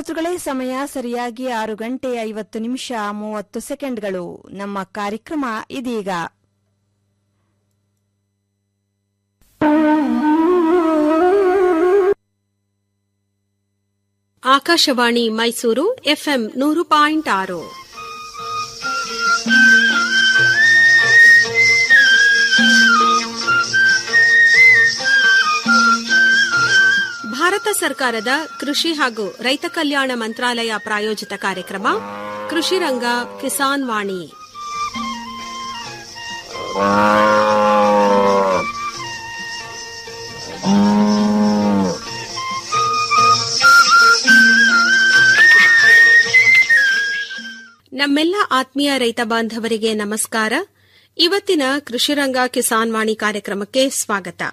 ಶ್ರೋತೃಗಳೇ ಸಮಯ ಸರಿಯಾಗಿ ಆರು ಗಂಟೆ ಐವತ್ತು ನಿಮಿಷ ಮೂವತ್ತು ಸೆಕೆಂಡ್ಗಳು ನಮ್ಮ ಕಾರ್ಯಕ್ರಮ ಇದೀಗ ಆಕಾಶವಾಣಿ ಮೈಸೂರು ಎಫ್ಎಂ ನೂರು ಪಾಯಿಂಟ್ ಆರು ಭಾರತ ಸರ್ಕಾರದ ಕೃಷಿ ಹಾಗೂ ರೈತ ಕಲ್ಯಾಣ ಮಂತ್ರಾಲಯ ಪ್ರಾಯೋಜಿತ ಕಾರ್ಯಕ್ರಮ ಕೃಷಿ ರಂಗ ಕಿಸಾನ್ ವಾಣಿ ನಮ್ಮೆಲ್ಲ ಆತ್ಮೀಯ ರೈತ ಬಾಂಧವರಿಗೆ ನಮಸ್ಕಾರ ಇವತ್ತಿನ ಕೃಷಿರಂಗ ಕಿಸಾನ್ ವಾಣಿ ಕಾರ್ಯಕ್ರಮಕ್ಕೆ ಸ್ವಾಗತ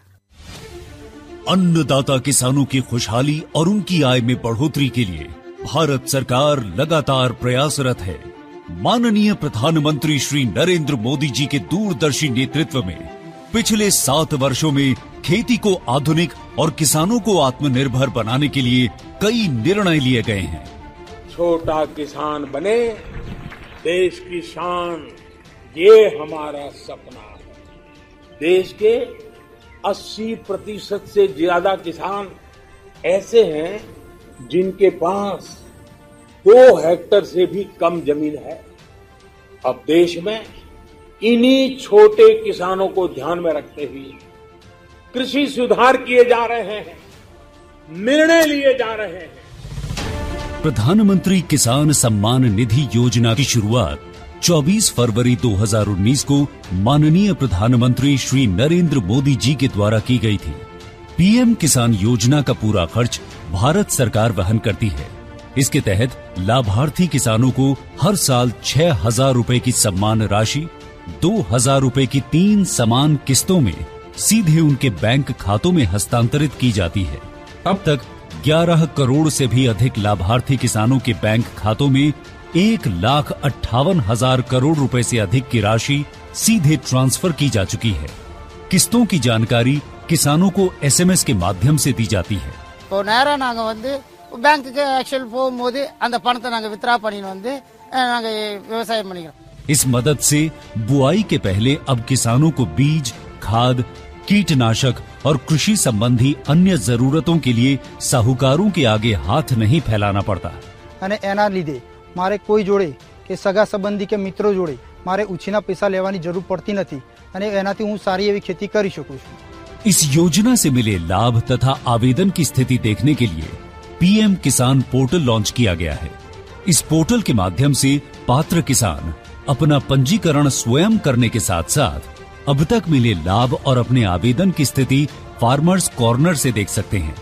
अन्नदाता किसानों की खुशहाली और उनकी आय में बढ़ोतरी के लिए भारत सरकार लगातार प्रयासरत है माननीय प्रधानमंत्री श्री नरेंद्र मोदी जी के दूरदर्शी नेतृत्व में पिछले सात वर्षों में खेती को आधुनिक और किसानों को आत्मनिर्भर बनाने के लिए कई निर्णय लिए गए हैं छोटा किसान बने देश की शान ये हमारा सपना है देश के 80 प्रतिशत से ज्यादा किसान ऐसे हैं जिनके पास दो हेक्टर से भी कम जमीन है अब देश में इन्हीं छोटे किसानों को ध्यान में रखते हुए कृषि सुधार किए जा रहे हैं निर्णय लिए जा रहे हैं प्रधानमंत्री किसान सम्मान निधि योजना की शुरुआत 24 फरवरी 2019 को माननीय प्रधानमंत्री श्री नरेंद्र मोदी जी के द्वारा की गई थी पीएम किसान योजना का पूरा खर्च भारत सरकार वहन करती है इसके तहत लाभार्थी किसानों को हर साल छह हजार रूपए की सम्मान राशि दो हजार रूपए की तीन समान किस्तों में सीधे उनके बैंक खातों में हस्तांतरित की जाती है अब तक 11 करोड़ से भी अधिक लाभार्थी किसानों के बैंक खातों में एक लाख अट्ठावन हजार करोड़ रुपए से अधिक की राशि सीधे ट्रांसफर की जा चुकी है किस्तों की जानकारी किसानों को एसएमएस के माध्यम से दी जाती है இப்போ நேராக நாங்கள் வந்து பேங்க்குக்கு ஆக்சுவல் போகும்போது அந்த பணத்தை நாங்கள் வித்ரா பண்ணின்னு வந்து நாங்கள் விவசாயம் பண்ணிக்கிறோம் इस मदद से बुआई के पहले अब किसानों को बीज खाद कीटनाशक और कृषि संबंधी अन्य जरूरतों के लिए साहूकारों के आगे हाथ नहीं फैलाना पड़ता અને એના લીધે મારે કોઈ જોડે કે સગા સંબંધી કે મિત્રો જોડે મારે ઉછીના પૈસા લેવાની જરૂર પડતી નથી અને એનાથી હું સારી એવી खेती કરી શકું છું इस योजना से मिले लाभ तथा आवेदन की स्थिति देखने के लिए पीएम किसान पोर्टल लॉन्च किया गया है इस पोर्टल के माध्यम से पात्र किसान अपना पंजीकरण स्वयं करने के साथ साथ अब तक मिले लाभ और अपने आवेदन की स्थिति फार्मर्स कॉर्नर से देख सकते हैं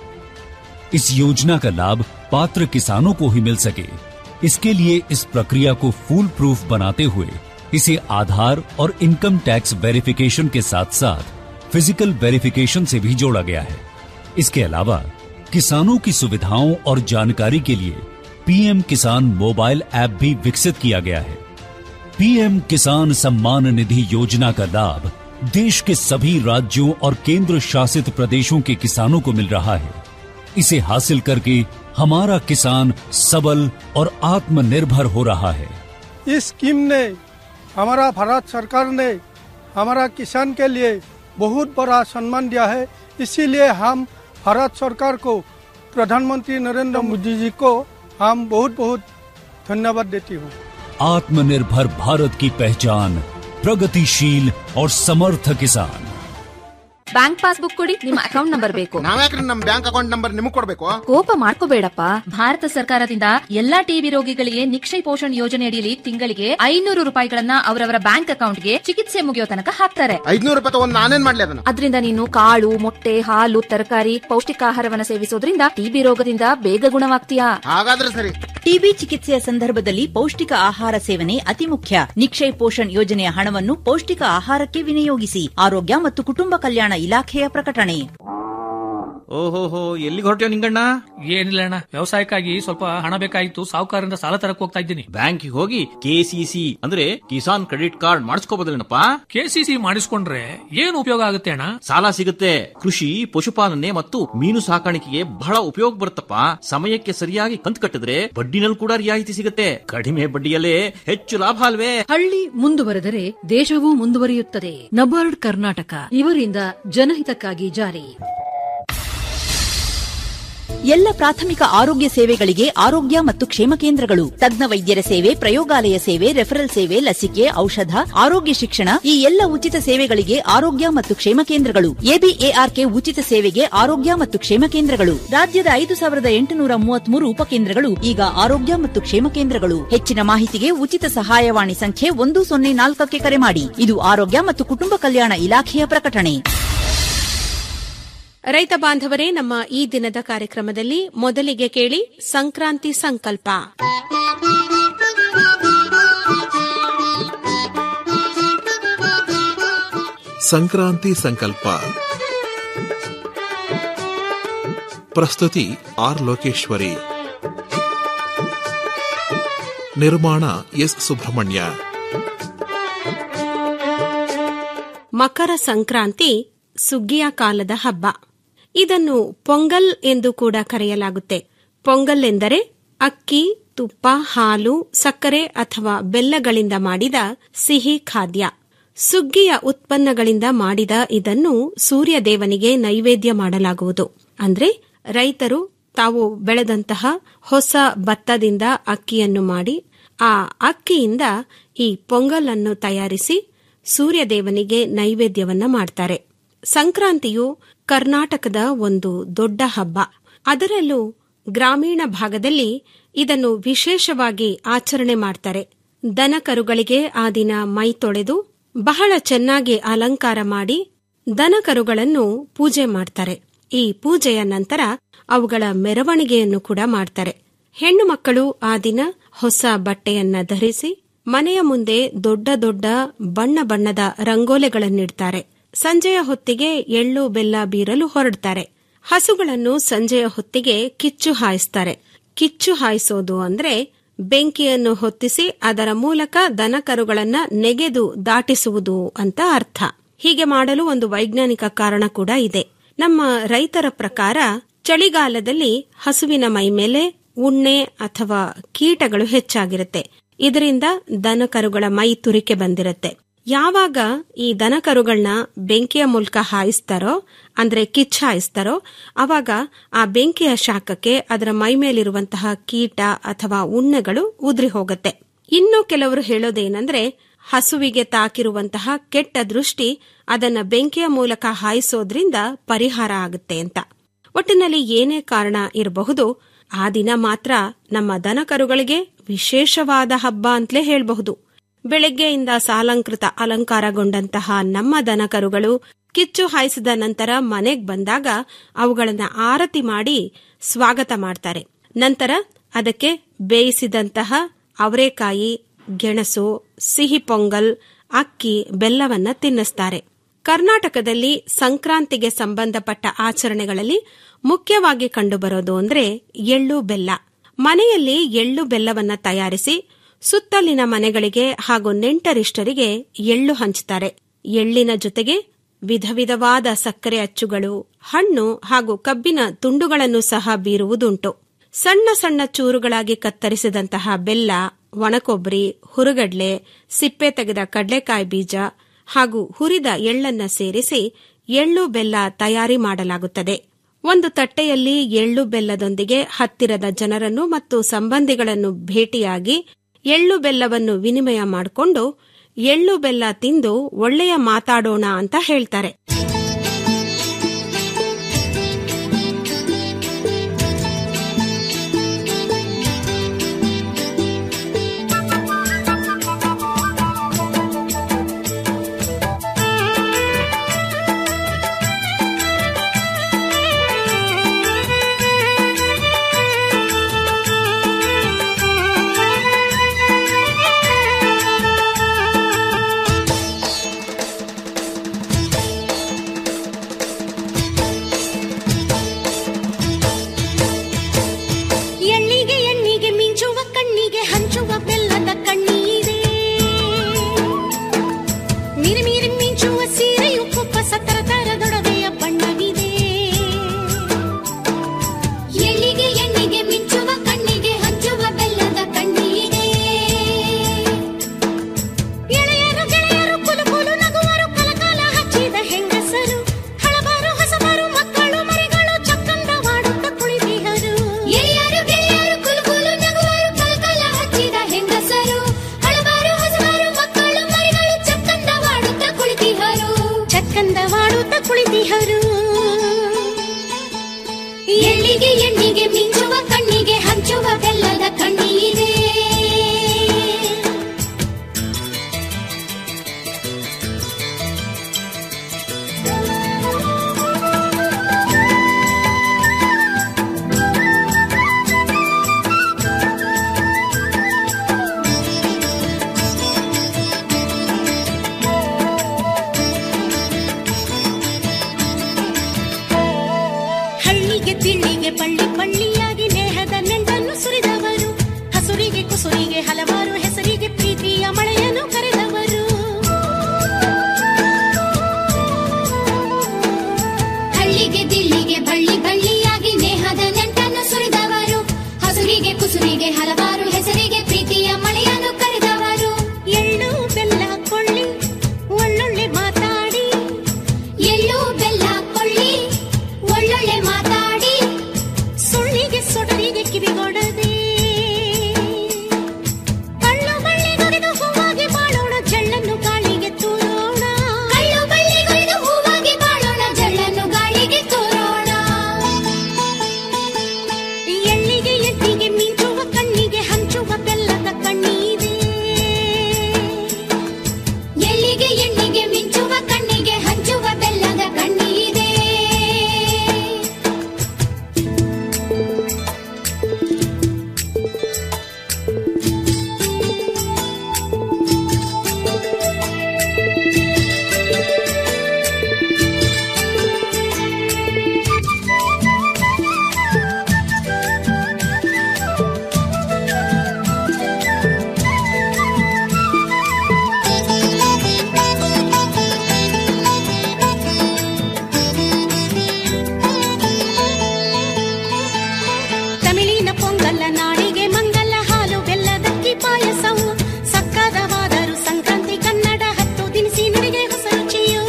इस योजना का लाभ पात्र किसानों को ही मिल सके इसके लिए इस प्रक्रिया को फूल प्रूफ बनाते हुए इसे आधार और इनकम टैक्स वेरिफिकेशन के साथ साथ फिजिकल वेरिफिकेशन से भी जोड़ा गया है इसके अलावा किसानों की सुविधाओं और जानकारी के लिए पीएम किसान मोबाइल ऐप भी विकसित किया गया है पीएम किसान सम्मान निधि योजना का लाभ देश के सभी राज्यों और केंद्र शासित प्रदेशों के किसानों को मिल रहा है इसे हासिल करके हमारा किसान सबल और आत्मनिर्भर हो रहा है इस स्कीम ने हमारा भारत सरकार ने हमारा किसान के लिए बहुत बड़ा सम्मान दिया है इसीलिए हम भारत सरकार को प्रधानमंत्री नरेंद्र मोदी जी को हम बहुत बहुत धन्यवाद देती हूँ आत्मनिर्भर भारत की पहचान प्रगतिशील और समर्थ किसान ಬ್ಯಾಂಕ್ ಪಾಸ್ಬುಕ್ ಕೊಡಿ ನಿಮ್ಮ ಅಕೌಂಟ್ ನಂಬರ್ ಬೇಕು ನಾವ್ಯಾಕ್ರಿ ನಮ್ ಬ್ಯಾಂಕ್ ಅಕೌಂಟ್ ನಂಬರ್ ನಿಮಗ್ ಕೊಡ್ಬೇಕು ಕೋಪ ಮಾಡ್ಕೋಬೇಡಪ್ಪ ಭಾರತ ಸರ್ಕಾರದಿಂದ ಎಲ್ಲಾ ಟಿಬಿ ರೋಗಿಗಳಿಗೆ ನಿಕ್ಷಯ ಪೋಷಣ್ ಯೋಜನೆ ಅಡಿಯಲ್ಲಿ ತಿಂಗಳಿಗೆ ಐನೂರು ರೂಪಾಯಿಗಳನ್ನ ಅವರವರ ಬ್ಯಾಂಕ್ ಅಕೌಂಟ್ಗೆ ಚಿಕಿತ್ಸೆ ಮುಗಿಯೋ ತನಕ ಹಾಕ್ತಾರೆ ಐದ್ನೂರು ರೂಪಾಯಿ ತಗೊಂಡ್ ನಾನೇನ್ ಮಾಡ್ಲಿ ಅದನ್ನ ಅದರಿಂದ ನೀನು ಕಾಳು ಮೊಟ್ಟೆ ಹಾಲು ತರಕಾರಿ ಪೌಷ್ಟಿಕಾಹಾರವನ್ನ ಸೇವಿಸೋದ್ರಿಂದ ಟಿಬಿ ರೋಗದಿಂದ ಬೇಗ ಗುಣವಾಗ್ತೀಯಾ ಹಾಗಾದ್ರೆ ಸರಿ ಟಿಬಿ ಚಿಕಿತ್ಸೆಯ ಸಂದರ್ಭದಲ್ಲಿ ಪೌಷ್ಟಿಕ ಆಹಾರ ಸೇವನೆ ಅತಿ ಮುಖ್ಯ ನಿಕ್ಷಯ್ ಪೋಷಣ್ ಯೋಜನೆಯ ಹಣವನ್ನು ಪೌಷ್ಟಿಕ ಆಹಾರಕ್ಕೆ ವಿನಿಯೋಗಿಸಿ ಆರೋಗ್ಯ ಮತ್ತು ಕುಟುಂಬ ಕಲ್ಯಾಣ ಇಲಾಖೆಯ ಪ್ರಕಟಣೆ ಓಹೋಹೋ ಎಲ್ಲಿಗೆ ಹೊರಟ್ಯೋ ನಿಂಗಣ್ಣ ಏನಿಲ್ಲ ಅಣ್ಣ ವ್ಯವಸಾಯಕ್ಕಾಗಿ ಸ್ವಲ್ಪ ಹಣ ಬೇಕಾಗಿತ್ತು ಸಾಹುಕಾರರಿಂದ ಸಾಲ ತರಕ್ ಹೋಗ್ತಾ ಇದ್ದೀನಿ ಬ್ಯಾಂಕಿಗೆ ಹೋಗಿ ಕೆಸಿಸಿ ಅಂದ್ರೆ ಕಿಸಾನ್ ಕ್ರೆಡಿಟ್ ಕಾರ್ಡ್ ಮಾಡಿಸ್ಕೋಬೋದಲ್ಲೇನಪ್ಪ ಕೆಸಿಸಿ ಮಾಡಿಸ್ಕೊಂಡ್ರೆ ಏನು ಉಪಯೋಗ ಆಗುತ್ತೆ ಅಣ್ಣ ಸಾಲ ಸಿಗುತ್ತೆ ಕೃಷಿ ಪಶುಪಾಲನೆ ಮತ್ತು ಮೀನು ಸಾಕಾಣಿಕೆಗೆ ಬಹಳ ಉಪಯೋಗ ಬರುತ್ತಪ್ಪ ಸಮಯಕ್ಕೆ ಸರಿಯಾಗಿ ಕಂತು ಕಟ್ಟಿದ್ರೆ ಬಡ್ಡಿನಲ್ಲಿ ಕೂಡ ರಿಯಾಯಿತಿ ಸಿಗುತ್ತೆ ಕಡಿಮೆ ಬಡ್ಡಿಯಲ್ಲೇ ಹೆಚ್ಚು ಲಾಭ ಅಲ್ವೇ ಹಳ್ಳಿ ಮುಂದುವರೆದರೆ ದೇಶವೂ ಮುಂದುವರಿಯುತ್ತದೆ ನಬಾರ್ಡ್ ಕರ್ನಾಟಕ ಇವರಿಂದ ಜನಹಿತಕ್ಕಾಗಿ ಜಾರಿ ಎಲ್ಲ ಪ್ರಾಥಮಿಕ ಆರೋಗ್ಯ ಸೇವೆಗಳಿಗೆ ಆರೋಗ್ಯ ಮತ್ತು ಕ್ಷೇಮ ಕೇಂದ್ರಗಳು ತಜ್ಞ ವೈದ್ಯರ ಸೇವೆ ಪ್ರಯೋಗಾಲಯ ಸೇವೆ ರೆಫರಲ್ ಸೇವೆ ಲಸಿಕೆ ಔಷಧ ಆರೋಗ್ಯ ಶಿಕ್ಷಣ ಈ ಎಲ್ಲ ಉಚಿತ ಸೇವೆಗಳಿಗೆ ಆರೋಗ್ಯ ಮತ್ತು ಕ್ಷೇಮ ಕೇಂದ್ರಗಳು ಎಬಿಎಆರ್ಕೆ ಉಚಿತ ಸೇವೆಗೆ ಆರೋಗ್ಯ ಮತ್ತು ಕ್ಷೇಮ ಕೇಂದ್ರಗಳು ರಾಜ್ಯದ ಐದು ಸಾವಿರದ ಎಂಟುನೂರ ಮೂವತ್ಮೂರು ಉಪಕೇಂದ್ರಗಳು ಈಗ ಆರೋಗ್ಯ ಮತ್ತು ಕ್ಷೇಮ ಕೇಂದ್ರಗಳು ಹೆಚ್ಚಿನ ಮಾಹಿತಿಗೆ ಉಚಿತ ಸಹಾಯವಾಣಿ ಸಂಖ್ಯೆ ಒಂದು ಸೊನ್ನೆ ನಾಲ್ಕಕ್ಕೆ ಕರೆ ಮಾಡಿ ಇದು ಆರೋಗ್ಯ ಮತ್ತು ಕುಟುಂಬ ಕಲ್ಯಾಣ ಇಲಾಖೆಯ ಪ್ರಕಟಣೆ ರೈತ ಬಾಂಧವರೇ ನಮ್ಮ ಈ ದಿನದ ಕಾರ್ಯಕ್ರಮದಲ್ಲಿ ಮೊದಲಿಗೆ ಕೇಳಿ ಸಂಕ್ರಾಂತಿ ಸಂಕಲ್ಪ ಸಂಕ್ರಾಂತಿ ಸಂಕಲ್ಪ ಪ್ರಸ್ತುತಿ ಆರ್ ಲೋಕೇಶ್ವರಿ ನಿರ್ಮಾಣ ಎಸ್ ಸುಬ್ರಹ್ಮಣ್ಯ ಮಕರ ಸಂಕ್ರಾಂತಿ ಸುಗ್ಗಿಯ ಕಾಲದ ಹಬ್ಬ ಇದನ್ನು ಪೊಂಗಲ್ ಎಂದು ಕೂಡ ಕರೆಯಲಾಗುತ್ತೆ ಪೊಂಗಲ್ ಎಂದರೆ ಅಕ್ಕಿ ತುಪ್ಪ ಹಾಲು ಸಕ್ಕರೆ ಅಥವಾ ಬೆಲ್ಲಗಳಿಂದ ಮಾಡಿದ ಸಿಹಿ ಖಾದ್ಯ ಸುಗ್ಗಿಯ ಉತ್ಪನ್ನಗಳಿಂದ ಮಾಡಿದ ಇದನ್ನು ಸೂರ್ಯದೇವನಿಗೆ ನೈವೇದ್ಯ ಮಾಡಲಾಗುವುದು ಅಂದ್ರೆ ರೈತರು ತಾವು ಬೆಳೆದಂತಹ ಹೊಸ ಭತ್ತದಿಂದ ಅಕ್ಕಿಯನ್ನು ಮಾಡಿ ಆ ಅಕ್ಕಿಯಿಂದ ಈ ಪೊಂಗಲ್ ಅನ್ನು ತಯಾರಿಸಿ ಸೂರ್ಯದೇವನಿಗೆ ನೈವೇದ್ಯವನ್ನ ಮಾಡ್ತಾರೆ ಸಂಕ್ರಾಂತಿಯು ಕರ್ನಾಟಕದ ಒಂದು ದೊಡ್ಡ ಹಬ್ಬ ಅದರಲ್ಲೂ ಗ್ರಾಮೀಣ ಭಾಗದಲ್ಲಿ ಇದನ್ನು ವಿಶೇಷವಾಗಿ ಆಚರಣೆ ಮಾಡ್ತಾರೆ ದನಕರುಗಳಿಗೆ ಆ ದಿನ ಮೈ ತೊಳೆದು ಬಹಳ ಚೆನ್ನಾಗಿ ಅಲಂಕಾರ ಮಾಡಿ ದನಕರುಗಳನ್ನು ಪೂಜೆ ಮಾಡ್ತಾರೆ ಈ ಪೂಜೆಯ ನಂತರ ಅವುಗಳ ಮೆರವಣಿಗೆಯನ್ನು ಕೂಡ ಮಾಡ್ತಾರೆ ಹೆಣ್ಣು ಮಕ್ಕಳು ಆ ದಿನ ಹೊಸ ಬಟ್ಟೆಯನ್ನ ಧರಿಸಿ ಮನೆಯ ಮುಂದೆ ದೊಡ್ಡ ದೊಡ್ಡ ಬಣ್ಣ ಬಣ್ಣದ ರಂಗೋಲೆಗಳನ್ನಿಡ್ತಾರೆ ಸಂಜೆಯ ಹೊತ್ತಿಗೆ ಎಳ್ಳು ಬೆಲ್ಲ ಬೀರಲು ಹೊರಡ್ತಾರೆ ಹಸುಗಳನ್ನು ಸಂಜೆಯ ಹೊತ್ತಿಗೆ ಕಿಚ್ಚು ಹಾಯಿಸ್ತಾರೆ ಕಿಚ್ಚು ಹಾಯಿಸೋದು ಅಂದ್ರೆ ಬೆಂಕಿಯನ್ನು ಹೊತ್ತಿಸಿ ಅದರ ಮೂಲಕ ದನಕರುಗಳನ್ನ ನೆಗೆದು ದಾಟಿಸುವುದು ಅಂತ ಅರ್ಥ ಹೀಗೆ ಮಾಡಲು ಒಂದು ವೈಜ್ಞಾನಿಕ ಕಾರಣ ಕೂಡ ಇದೆ ನಮ್ಮ ರೈತರ ಪ್ರಕಾರ ಚಳಿಗಾಲದಲ್ಲಿ ಹಸುವಿನ ಮೈ ಮೇಲೆ ಉಣ್ಣೆ ಅಥವಾ ಕೀಟಗಳು ಹೆಚ್ಚಾಗಿರುತ್ತೆ ಇದರಿಂದ ದನಕರುಗಳ ಮೈ ತುರಿಕೆ ಬಂದಿರುತ್ತೆ ಯಾವಾಗ ಈ ದನಕರುಗಳನ್ನ ಬೆಂಕಿಯ ಮೂಲಕ ಹಾಯಿಸ್ತಾರೋ ಅಂದ್ರೆ ಕಿಚ್ಚ ಹಾಯಿಸ್ತಾರೋ ಅವಾಗ ಆ ಬೆಂಕಿಯ ಶಾಖಕ್ಕೆ ಅದರ ಮೈ ಮೇಲಿರುವಂತಹ ಕೀಟ ಅಥವಾ ಉಣ್ಣೆಗಳು ಉದ್ರಿ ಹೋಗುತ್ತೆ ಇನ್ನು ಕೆಲವರು ಹೇಳೋದೇನೆಂದ್ರೆ ಹಸುವಿಗೆ ತಾಕಿರುವಂತಹ ಕೆಟ್ಟ ದೃಷ್ಟಿ ಅದನ್ನ ಬೆಂಕಿಯ ಮೂಲಕ ಹಾಯಿಸೋದ್ರಿಂದ ಪರಿಹಾರ ಆಗುತ್ತೆ ಅಂತ ಒಟ್ಟಿನಲ್ಲಿ ಏನೇ ಕಾರಣ ಇರಬಹುದು ಆ ದಿನ ಮಾತ್ರ ನಮ್ಮ ದನಕರುಗಳಿಗೆ ವಿಶೇಷವಾದ ಹಬ್ಬ ಅಂತಲೇ ಹೇಳಬಹುದು ಬೆಳಗ್ಗೆಯಿಂದ ಸಾಲಂಕೃತ ಅಲಂಕಾರಗೊಂಡಂತಹ ನಮ್ಮ ದನಕರುಗಳು ಕಿಚ್ಚು ಹಾಯಿಸಿದ ನಂತರ ಮನೆಗ್ ಬಂದಾಗ ಅವುಗಳನ್ನ ಆರತಿ ಮಾಡಿ ಸ್ವಾಗತ ಮಾಡ್ತಾರೆ ನಂತರ ಅದಕ್ಕೆ ಬೇಯಿಸಿದಂತಹ ಅವರೆಕಾಯಿ ಗೆಣಸು ಸಿಹಿ ಪೊಂಗಲ್ ಅಕ್ಕಿ ಬೆಲ್ಲವನ್ನ ತಿನ್ನಿಸ್ತಾರೆ ಕರ್ನಾಟಕದಲ್ಲಿ ಸಂಕ್ರಾಂತಿಗೆ ಸಂಬಂಧಪಟ್ಟ ಆಚರಣೆಗಳಲ್ಲಿ ಮುಖ್ಯವಾಗಿ ಕಂಡುಬರೋದು ಅಂದ್ರೆ ಎಳ್ಳು ಬೆಲ್ಲ ಮನೆಯಲ್ಲಿ ಎಳ್ಳು ಬೆಲ್ಲವನ್ನ ತಯಾರಿಸಿ ಸುತ್ತಲಿನ ಮನೆಗಳಿಗೆ ಹಾಗೂ ನೆಂಟರಿಷ್ಟರಿಗೆ ಎಳ್ಳು ಹಂಚುತ್ತಾರೆ ಎಳ್ಳಿನ ಜೊತೆಗೆ ವಿಧ ವಿಧವಾದ ಸಕ್ಕರೆ ಅಚ್ಚುಗಳು ಹಣ್ಣು ಹಾಗೂ ಕಬ್ಬಿನ ತುಂಡುಗಳನ್ನು ಸಹ ಬೀರುವುದುಂಟು ಸಣ್ಣ ಸಣ್ಣ ಚೂರುಗಳಾಗಿ ಕತ್ತರಿಸಿದಂತಹ ಬೆಲ್ಲ ಒಣಕೊಬ್ಬರಿ ಹುರುಗಡ್ಲೆ ಸಿಪ್ಪೆ ತೆಗೆದ ಕಡ್ಲೆಕಾಯಿ ಬೀಜ ಹಾಗೂ ಹುರಿದ ಎಳ್ಳನ್ನ ಸೇರಿಸಿ ಎಳ್ಳು ಬೆಲ್ಲ ತಯಾರಿ ಮಾಡಲಾಗುತ್ತದೆ ಒಂದು ತಟ್ಟೆಯಲ್ಲಿ ಎಳ್ಳು ಬೆಲ್ಲದೊಂದಿಗೆ ಹತ್ತಿರದ ಜನರನ್ನು ಮತ್ತು ಸಂಬಂಧಿಗಳನ್ನು ಭೇಟಿಯಾಗಿ ಎಳ್ಳು ಬೆಲ್ಲವನ್ನು ವಿನಿಮಯ ಮಾಡಿಕೊಂಡು ಎಳ್ಳು ಬೆಲ್ಲ ತಿಂದು ಒಳ್ಳೆಯ ಮಾತಾಡೋಣ ಅಂತ ಹೇಳ್ತಾರೆ ಚಂದವಾಡುತ್ತ ಕುಳಿತಿಹರು ಎಳ್ಳಿಗೆ ಎಣ್ಣಿಗೆ ಮಿಂಚುವ ಕಣ್ಣಿಗೆ ಹಂಚುವ ಬೆಲ್ಲದ ಕಣ್ಣೀರೇ ಹಳ್ಳಿಗೆ ತಿಳ್ಳಿಗೆ ಬಳ್ಳಿ ಬಳ್ಳಿಯಾಗಿ ನೇಹದ ನೆಂಟನ್ನು ಸುರಿದವರು ಹಸುರಿಗೆ ಕುಸುರಿಗೆ ಹಲವಾರು ಹೆಸರಿಗೆ ಪ್ರೀತಿಯ ಮಳೆಯನ್ನು ಕರೆದವರು ಹಳ್ಳಿಗೆ ದಿಳ್ಳಿಗೆ ಬಳ್ಳಿ ಬಳ್ಳಿಯಾಗಿ ನೇಹದ ನೆಂಟನ್ನು ಸುರಿದವರು ಹಸುರಿಗೆ ಕುಸುರಿಗೆ ಹಲವಾರು ಹೆಸರಿಗೆ ಪ್ರೀತಿಯ ಮಳೆಯನ್ನು ಕರೆದವರು ಎಳ್ಳು ಬೆಲ್ಲ ಕೊಳ್ಳಿ ಒಳ್ಳೊಳ್ಳೆ ಮಾತಾಡಿ ಎಳ್ಳು ಬೆಲ್ಲ ಕೊಳ್ಳಿ ಒಳ್ಳೊಳ್ಳೆ ಮಾತಾಡಿ ಸುಳ್ಳಿಗೆ ಸೊಡರಿಗೆ ಕಿವಿಗೊಡದೆ ಕಳ್ಳು ಬಳ್ಳಿಗೊರೆದು ಹೂವಾಗಿ ಬಾಳೋಣ ಜಳ್ಳನ್ನು ಗಾಳಿಗೆ ತೂರೋಣ ಕಳ್ಳು ಬಳ್ಳಿಗೊರೆದು ಹೂವಾಗಿ ಬಾಳೋಣ ಜಳ್ಳನ್ನು ಗಾಳಿಗೆ ತೂರೋಣ ಎಳ್ಳಿಗೆ ಎಟ್ಟಿಗೆ ಮಿಂಚುವ ಕಣ್ಣಿಗೆ ಹಂಚುವ ಬೆಲ್ಲದ ಕಣ್ಣೀರೇ ಎಳ್ಳಿಗೆ ಎಣ್ಣಿಗೆ ಮಿಂಚುವ ಕಣ್ಣಿಗೆ ಹಂಚುವ ಬೆಲ್ಲದ ಕಣ್ಣೀರೇ ತಮಿಳಿನ ಪೊಂಗಲ್ಲ ನಾಡಿಗೆ ಮಂಗಲ ಹಾಲು ಬೆಲ್ಲದಕ್ಕಿ ಪಾಯಸವು ಸಕ್ಕದವಾದರು ಸಂಕ್ರಾಂತಿ ಕನ್ನಡ ಹತ್ತು ದಿನಸಿ ನುಡಿಗೆ ಹೊಸ ರುಚಿಯು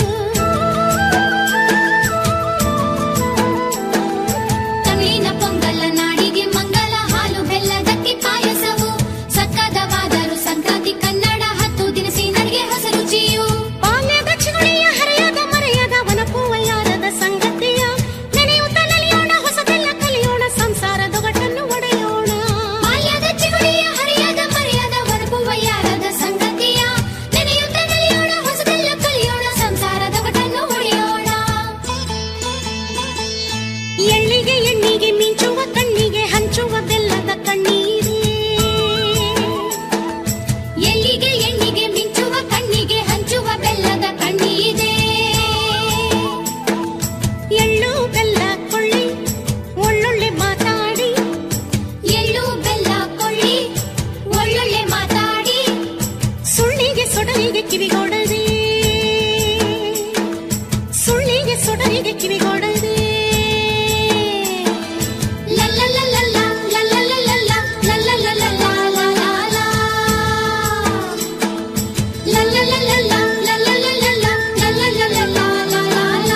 ತಮಿಳಿನ ಪೊಂಗಲ್ಲ ನಾಡಿಗೆ ಮಂಗಲ ಹಾಲು ಬೆಲ್ಲದಕ್ಕಿ ಪಾಯಸವು ಸಕ್ಕದವಾದರು ಸಂಕ್ರಾಂತಿ ಕನ್ನಡ ಹತ್ತು ದಿನಸಿ ನಡಿಗೆ ಹೊಸ ರುಚಿಯು ಬಾಲ್ಯದ ಚಿಗುಣಿಯ ಹರೆಯದ ಮರೆಯದ ವನಪೂವಯ್ಯಾರದ ಸಂಗತಿಯ ನೆನೆಯುತ್ತ ನಲಿಯೋಣ ಹೊಸದೆಲ್ಲ ಕಲಿಯೋಣ ಸಂಸಾರದೊಗಟನ್ನು ಒಡೆಯೋಣ ಬಾಲ್ಯದ ಚಿಗುಣಿಯ ಹರಿಯದ ಮರೆಯದ ವನಪೂವಯ್ಯಾರದ ಸಂಗತಿಯ ನೆನೆಯುತ್ತ ನಲಿಯೋಣ ಹೊಸದೆಲ್ಲ ಕಲಿಯೋಣ ಸಂಸಾರದೊಗಟನ್ನು ಒಡೆಯೋಣ ಎಳ್ಳಿಗೆ ಎಣ್ಣಿಗೆ ಮಿಂಚುವ ಕಣ್ಣಿಗೆ ಹಂಚುವ ಬೆಲ್ಲದ ಕಣ್ಣೀರೇ ಎಲ್ಲಿಗೆ ಎಣ್ಣಿಗೆ ಮಿಂಚುವ ಕಣ್ಣಿಗೆ ಹಂಚುವ ಬೆಲ್ಲದ ಕಣ್ಣೀರೇ ಎಳ್ಳು ಬೆಲ್ಲ ಕೊಳ್ಳಿ ಒಳ್ಳೊಳ್ಳೆ ಮಾತಾಡಿ ಎಳ್ಳು ಬೆಲ್ಲ ಕೊಳ್ಳಿ ಒಳ್ಳೊಳ್ಳೆ ಮಾತಾಡಿ ಸುಳ್ಳಿಗೆ ಸೊಡರಿಗೆ ಕಿವಿಗೊಡದೆ ಸುಳ್ಳಿಗೆ ಸೊಡರಿಗೆ ಕಿವಿಗೊಡದೆ ಲಲ್ಲಲ್ಲಲ್ಲಲ್ಲ, ಲಲ್ಲಲ್ಲಲ್ಲಲ್ಲ, ಲಲ್ಲಲ್ಲಲ್ಲಲ್ಲ, ಲಲಾಲ. ಲಲ್ಲಲ್ಲಲ್ಲಲ್ಲ, ಲಲ್ಲಲ್ಲಲ್ಲಲ್ಲ, ಲಲ್ಲಲ್ಲಲ್ಲಲ್ಲ, ಲಲಾಲ.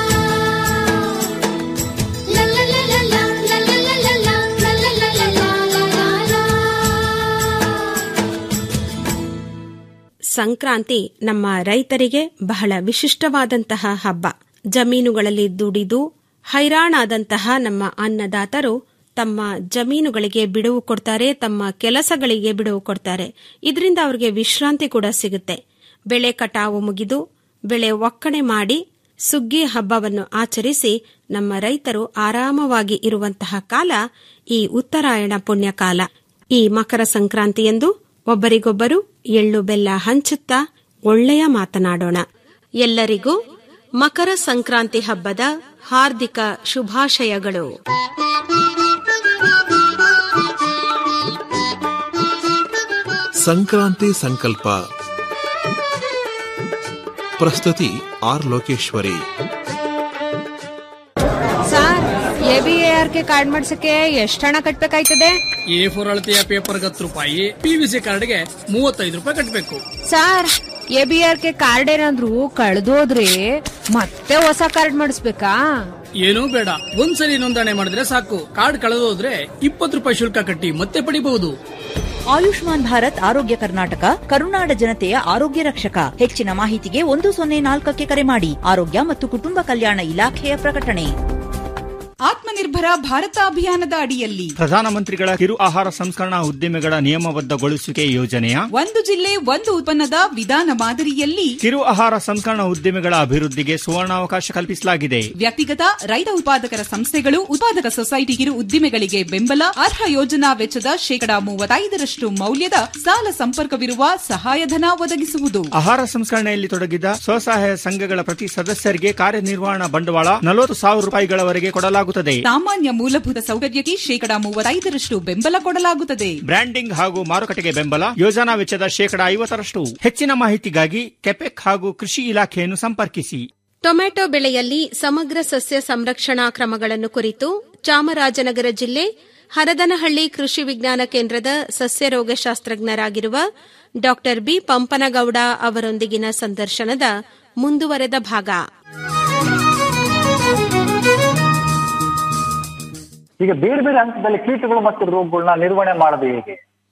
ಲಲ್ಲಲ್ಲಲ್ಲಲ್ಲ, ಲಲ್ಲಲ್ಲಲ್ಲಲ್ಲ, ಲಲ್ಲಲ್ಲಲ್ಲಲ್ಲ, ಲಲಾಲ. ಸಂಕ್ರಾಂತಿ ನಮ್ಮ ರೈತರಿಗೆ ಬಹಳ ವಿಶಿಷ್ಟವಾದಂತಹ ಹಬ್ಬ ಜಮೀನುಗಳಲ್ಲಿ ದುಡಿದು ಹೈರಾಣಾದಂತಹ ನಮ್ಮ ಅನ್ನದಾತರು ತಮ್ಮ ಜಮೀನುಗಳಿಗೆ ಬಿಡುವು ಕೊಡ್ತಾರೆ ತಮ್ಮ ಕೆಲಸಗಳಿಗೆ ಬಿಡುವು ಕೊಡ್ತಾರೆ ಇದರಿಂದ ಅವರಿಗೆ ವಿಶ್ರಾಂತಿ ಕೂಡ ಸಿಗುತ್ತೆ ಬೆಳೆ ಕಟಾವು ಮುಗಿದು ಬೆಳೆ ಒಕ್ಕಣೆ ಮಾಡಿ ಸುಗ್ಗಿ ಹಬ್ಬವನ್ನು ಆಚರಿಸಿ ನಮ್ಮ ರೈತರು ಆರಾಮವಾಗಿ ಇರುವಂತಹ ಕಾಲ ಈ ಉತ್ತರಾಯಣ ಪುಣ್ಯಕಾಲ ಈ ಮಕರ ಸಂಕ್ರಾಂತಿಯಂದು ಒಬ್ಬರಿಗೊಬ್ಬರು ಎಳ್ಳು ಬೆಲ್ಲ ಹಂಚುತ್ತಾ ಒಳ್ಳೆಯ ಮಾತನಾಡೋಣ ಎಲ್ಲರಿಗೂ ಮಕರ ಸಂಕ್ರಾಂತಿ ಹಬ್ಬದ ಹಾರ್ದಿಕ ಶುಭಾಶಯಗಳು ಸಂಕ್ರಾಂತಿ ಸಂಕಲ್ಪ ಪ್ರಸ್ತುತಿ R Lokeshwari sir A B A R K card ಮಾಡ್ಸಕ್ಕೆ ಎಷ್ಟು ಹಣ ಕಟ್ಬೇಕಾಯ್ತದೆ ಎ ಫೋರ್ ಅಳತೆಯ ಪೇಪರ್ ಹತ್ತು ರೂಪಾಯಿ ಪಿವಿಸಿ ಕಾರ್ಡ್ಗೆ ಮೂವತ್ತೈದು ರೂಪಾಯಿ ಕಟ್ಟಬೇಕು sir A B R K card ಏನಾದ್ರು ಕಳ್ದೋದ್ರೆ ಮತ್ತೆ ಹೊಸ ಕಾರ್ಡ್ ಮಾಡಿಸ್ಬೇಕಾ ಏನೂ ಬೇಡ ಒಂದ್ಸಲಿ ನೋಂದಣಿ ಮಾಡಿದ್ರೆ ಸಾಕು ಕಾರ್ಡ್ ಕಳೆದೋದ್ರೆ ಇಪ್ಪತ್ತು ರೂಪಾಯಿ ಶುಲ್ಕ ಕಟ್ಟಿ ಮತ್ತೆ ಪಡಿಬಹುದು ಆಯುಷ್ಮಾನ್ ಭಾರತ್ ಆರೋಗ್ಯ ಕರ್ನಾಟಕ ಕರುನಾಡ ಜನತೆಯ ಆರೋಗ್ಯ ರಕ್ಷಕ ಹೆಚ್ಚಿನ ಮಾಹಿತಿಗೆ ಒಂದು ಸೊನ್ನೆ ನಾಲ್ಕಕ್ಕೆ ಕರೆ ಮಾಡಿ ಆರೋಗ್ಯ ಮತ್ತು ಕುಟುಂಬ ಕಲ್ಯಾಣ ಇಲಾಖೆಯ ಪ್ರಕಟಣೆ ಆತ್ಮನಿರ್ಭರ ಭಾರತ ಅಭಿಯಾನದ ಅಡಿಯಲ್ಲಿ ಪ್ರಧಾನಮಂತ್ರಿಗಳ ಕಿರು ಆಹಾರ ಸಂಸ್ಕರಣಾ ಉದ್ದಿಮೆಗಳ ನಿಯಮಬದ್ಧಗೊಳಿಸುವಿಕೆ ಯೋಜನೆಯ ಒಂದು ಜಿಲ್ಲೆ ಒಂದು ಉತ್ಪನ್ನದ ವಿಧಾನ ಮಾದರಿಯಲ್ಲಿ ಕಿರು ಆಹಾರ ಸಂಸ್ಕರಣಾ ಉದ್ದಿಮೆಗಳ ಅಭಿವೃದ್ಧಿಗೆ ಸುವರ್ಣಾವಕಾಶ ಕಲ್ಪಿಸಲಾಗಿದೆ ವ್ಯಕ್ತಿಗತ ರೈತ ಉತ್ಪಾದಕರ ಸಂಸ್ಥೆಗಳು ಉತ್ಪಾದಕ ಸೊಸೈಟಿ ಕಿರು ಉದ್ದಿಮೆಗಳಿಗೆ ಬೆಂಬಲ ಅರ್ಹ ಯೋಜನಾ ವೆಚ್ಚದ ಶೇಕಡಾ ಮೂವತ್ತೈದರಷ್ಟು ಮೌಲ್ಯದ ಸಾಲ ಸಂಪರ್ಕವಿರುವ ಸಹಾಯಧನ ಒದಗಿಸುವುದು ಆಹಾರ ಸಂಸ್ಕರಣೆಯಲ್ಲಿ ತೊಡಗಿದ ಸ್ವಸಹಾಯ ಸಂಘಗಳ ಪ್ರತಿ ಸದಸ್ಯರಿಗೆ ಕಾರ್ಯನಿರ್ವಹಣಾ ಬಂಡವಾಳ ನಲವತ್ತು ಸಾವಿರ ರೂಪಾಯಿಗಳವರೆಗೆ ಕೊಡಲಾಗುತ್ತದೆ ಸಾಮಾನ್ಯ ಮೂಲಭೂತ ಸೌಕರ್ಯಕ್ಕೆ ಶೇಕಡಾ ಮೂವತ್ತೈದರಷ್ಟು ಬೆಂಬಲ ಕೊಡಲಾಗುತ್ತದೆ ಬ್ರ್ಯಾಂಡಿಂಗ್ ಹಾಗೂ ಮಾರುಕಟ್ಟೆಗೆ ಬೆಂಬಲ ಯೋಜನಾ ವೆಚ್ಚದ ಶೇಕಡಾ ಐವತ್ತರಷ್ಟು ಹೆಚ್ಚಿನ ಮಾಹಿತಿಗಾಗಿ ಕೆಪೆಕ್ ಹಾಗೂ ಕೃಷಿ ಇಲಾಖೆಯನ್ನು ಸಂಪರ್ಕಿಸಿ ಟೊಮೆಟೊ ಬೆಳೆಯಲ್ಲಿ ಸಮಗ್ರ ಸಸ್ಯ ಸಂರಕ್ಷಣಾ ಕ್ರಮಗಳನ್ನು ಕುರಿತು ಚಾಮರಾಜನಗರ ಜಿಲ್ಲೆ ಹರದನಹಳ್ಳಿ ಕೃಷಿ ವಿಜ್ಞಾನ ಕೇಂದ್ರದ ಸಸ್ಯ ರೋಗಶಾಸ್ತ್ರಜ್ಞರಾಗಿರುವ ಡಾ ಬಿ ಪಂಪನಗೌಡ ಅವರೊಂದಿಗಿನ ಸಂದರ್ಶನದ ಮುಂದುವರೆದ ಭಾಗ ಈಗ ಬೇರೆ ಬೇರೆ ಹಂತದಲ್ಲಿ ಕೀಟಗಳು ಮತ್ತು ರೋಗಗಳನ್ನ ನಿರ್ವಹಣೆ ಮಾಡೋದು ಹೇಗೆ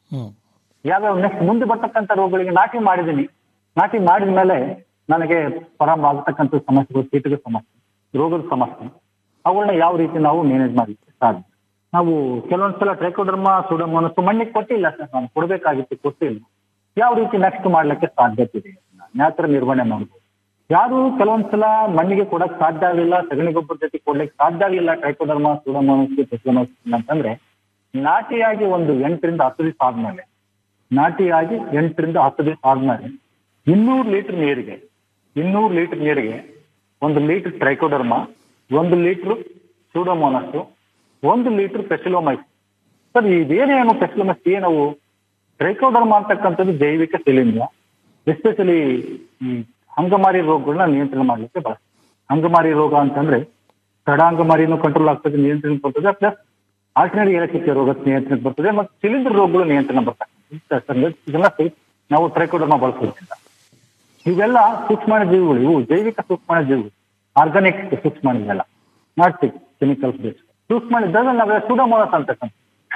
ಯಾವ್ಯಾವ ನೆಕ್ಸ್ಟ್ ಮುಂದೆ ಬರ್ತಕ್ಕಂಥ ರೋಗಗಳಿಗೆ ನಾಟಿ ಮಾಡಿದ್ದೀನಿ ನಾಟಿ ಮಾಡಿದ ಮೇಲೆ ನನಗೆ ಪ್ರಾರಂಭ ಆಗತಕ್ಕಂಥ ಸಮಸ್ಯೆಗಳು ಕೀಟಗಳ ಸಮಸ್ಯೆ ರೋಗದ ಸಮಸ್ಯೆ ಅವುಗಳನ್ನ ಯಾವ ರೀತಿ ನಾವು ಮ್ಯಾನೇಜ್ ಮಾಡಲಿಕ್ಕೆ ಸಾಧ್ಯ ನಾವು ಕೆಲವೊಂದ್ಸಲ ಟ್ರೈಕೋಡರ್ಮ ಸುಡಮೋನಸ್ ಮಣ್ಣಿಗೆ ಕೊಟ್ಟಿಲ್ಲ ಸರ್ ನಾನು ಕೊಡಬೇಕಾಗಿತ್ತು ಕೊಟ್ಟಿಲ್ಲ ಯಾವ ರೀತಿ ನೆಕ್ಸ್ಟ್ ಮಾಡ್ಲಿಕ್ಕೆ ಸಾಧ್ಯತೆ ಇದೆ ಯಾವ ತರ ನಿರ್ವಹಣೆ ಮಾಡ್ಬೋದು ಯಾರು ಕೆಲವೊಂದ್ಸಲ ಮಣ್ಣಿಗೆ ಕೊಡಕ್ ಸಾಧ್ಯ ಆಗಲಿಲ್ಲ ಸಗಣಿ ಗೊಬ್ಬರ ಜೊತೆ ಕೊಡ್ಲಿಕ್ಕೆ ಸಾಧ್ಯ ಆಗಲಿಲ್ಲ ಟ್ರೈಕೋಡರ್ಮ ಸುಡಮೋನಸ್ ಟೆಸ್ಲೋಮಸ್ ಅಂತಂದ್ರೆ ನಾಟಿಯಾಗಿ ಒಂದು ಎಂಟರಿಂದ ಹತ್ತು ದಿವಸ ಆದ್ಮೇಲೆ ನಾಟಿಯಾಗಿ ಎಂಟರಿಂದ ಹತ್ತು ದಿವಸ ಆದ್ಮೇಲೆ ಇನ್ನೂರು ಲೀಟರ್ ನೀರಿಗೆ ಇನ್ನೂರು ಲೀಟರ್ ನೀರಿಗೆ ಒಂದು ಲೀಟರ್ ಟ್ರೈಕೋಡರ್ಮ ಒಂದು ಲೀಟರ್ ಸೂಡೋಮೋನಸ್ ಒಂದು ಲೀಟರ್ ಪೆಸಿಲೋಮೈಸ್ ಸರ್ ಇದೇನೇನು ಪೆಸಿಲೋಮೈಸ್ ಏನವು ಟ್ರೈಕೋಡರ್ಮ ಅಂತಕ್ಕಂಥದ್ದು ಜೈವಿಕ ಶಿಲೀಂಧ್ರ ಎಸ್ಪೆಷಲಿ ಈ ಅಂಗಮಾರಿ ರೋಗಗಳನ್ನ ನಿಯಂತ್ರಣ ಮಾಡ್ಲಿಕ್ಕೆ ಬಳಸ್ತಾರೆ ಅಂಗಮಾರಿ ರೋಗ ಅಂತಂದ್ರೆ ತಡಾಂಗಮಾರಿನೂ ಕಂಟ್ರೋಲ್ ಆಗ್ತದೆ ನಿಯಂತ್ರಣ ಬರ್ತದೆ ಪ್ಲಸ್ ಆಲ್ಟರ್ನೇಟ್ ಏಲಕ್ಕಿಕ್ಕೆ ರೋಗ ನಿಯಂತ್ರಣ ಬರ್ತದೆ ಮತ್ತು ಶಿಲೀಂಧ್ರ ರೋಗಗಳು ನಿಯಂತ್ರಣ ಬರ್ತದೆ ಇದೆಲ್ಲ ಸೇರಿ ನಾವು ಟ್ರೈಕೋಡರ್ಮ ಬಳಸೋದ್ರಿಂದ ಇವೆಲ್ಲ ಸೂಕ್ಷ್ಮಾಣ ಜೀವಿಗಳು ಇವು ಜೈವಿಕ ಸೂಕ್ಷ್ಮಾಣ ಜೀವಿಗಳು ಆರ್ಗಾನಿಕ್ ಸೂಕ್ಷ್ಮಾಣ ಇದೆಲ್ಲ ನಾಟ್ ಕೆಮಿಕಲ್ಸ್ ಬೇಸ್ ಸೂಕ್ಷ್ಮಾಣ ಇದ್ದಾಗ ನಾವೇ ಸೂಡೋಮೋನಸ್ ಅಂತಕ್ಕಂಥ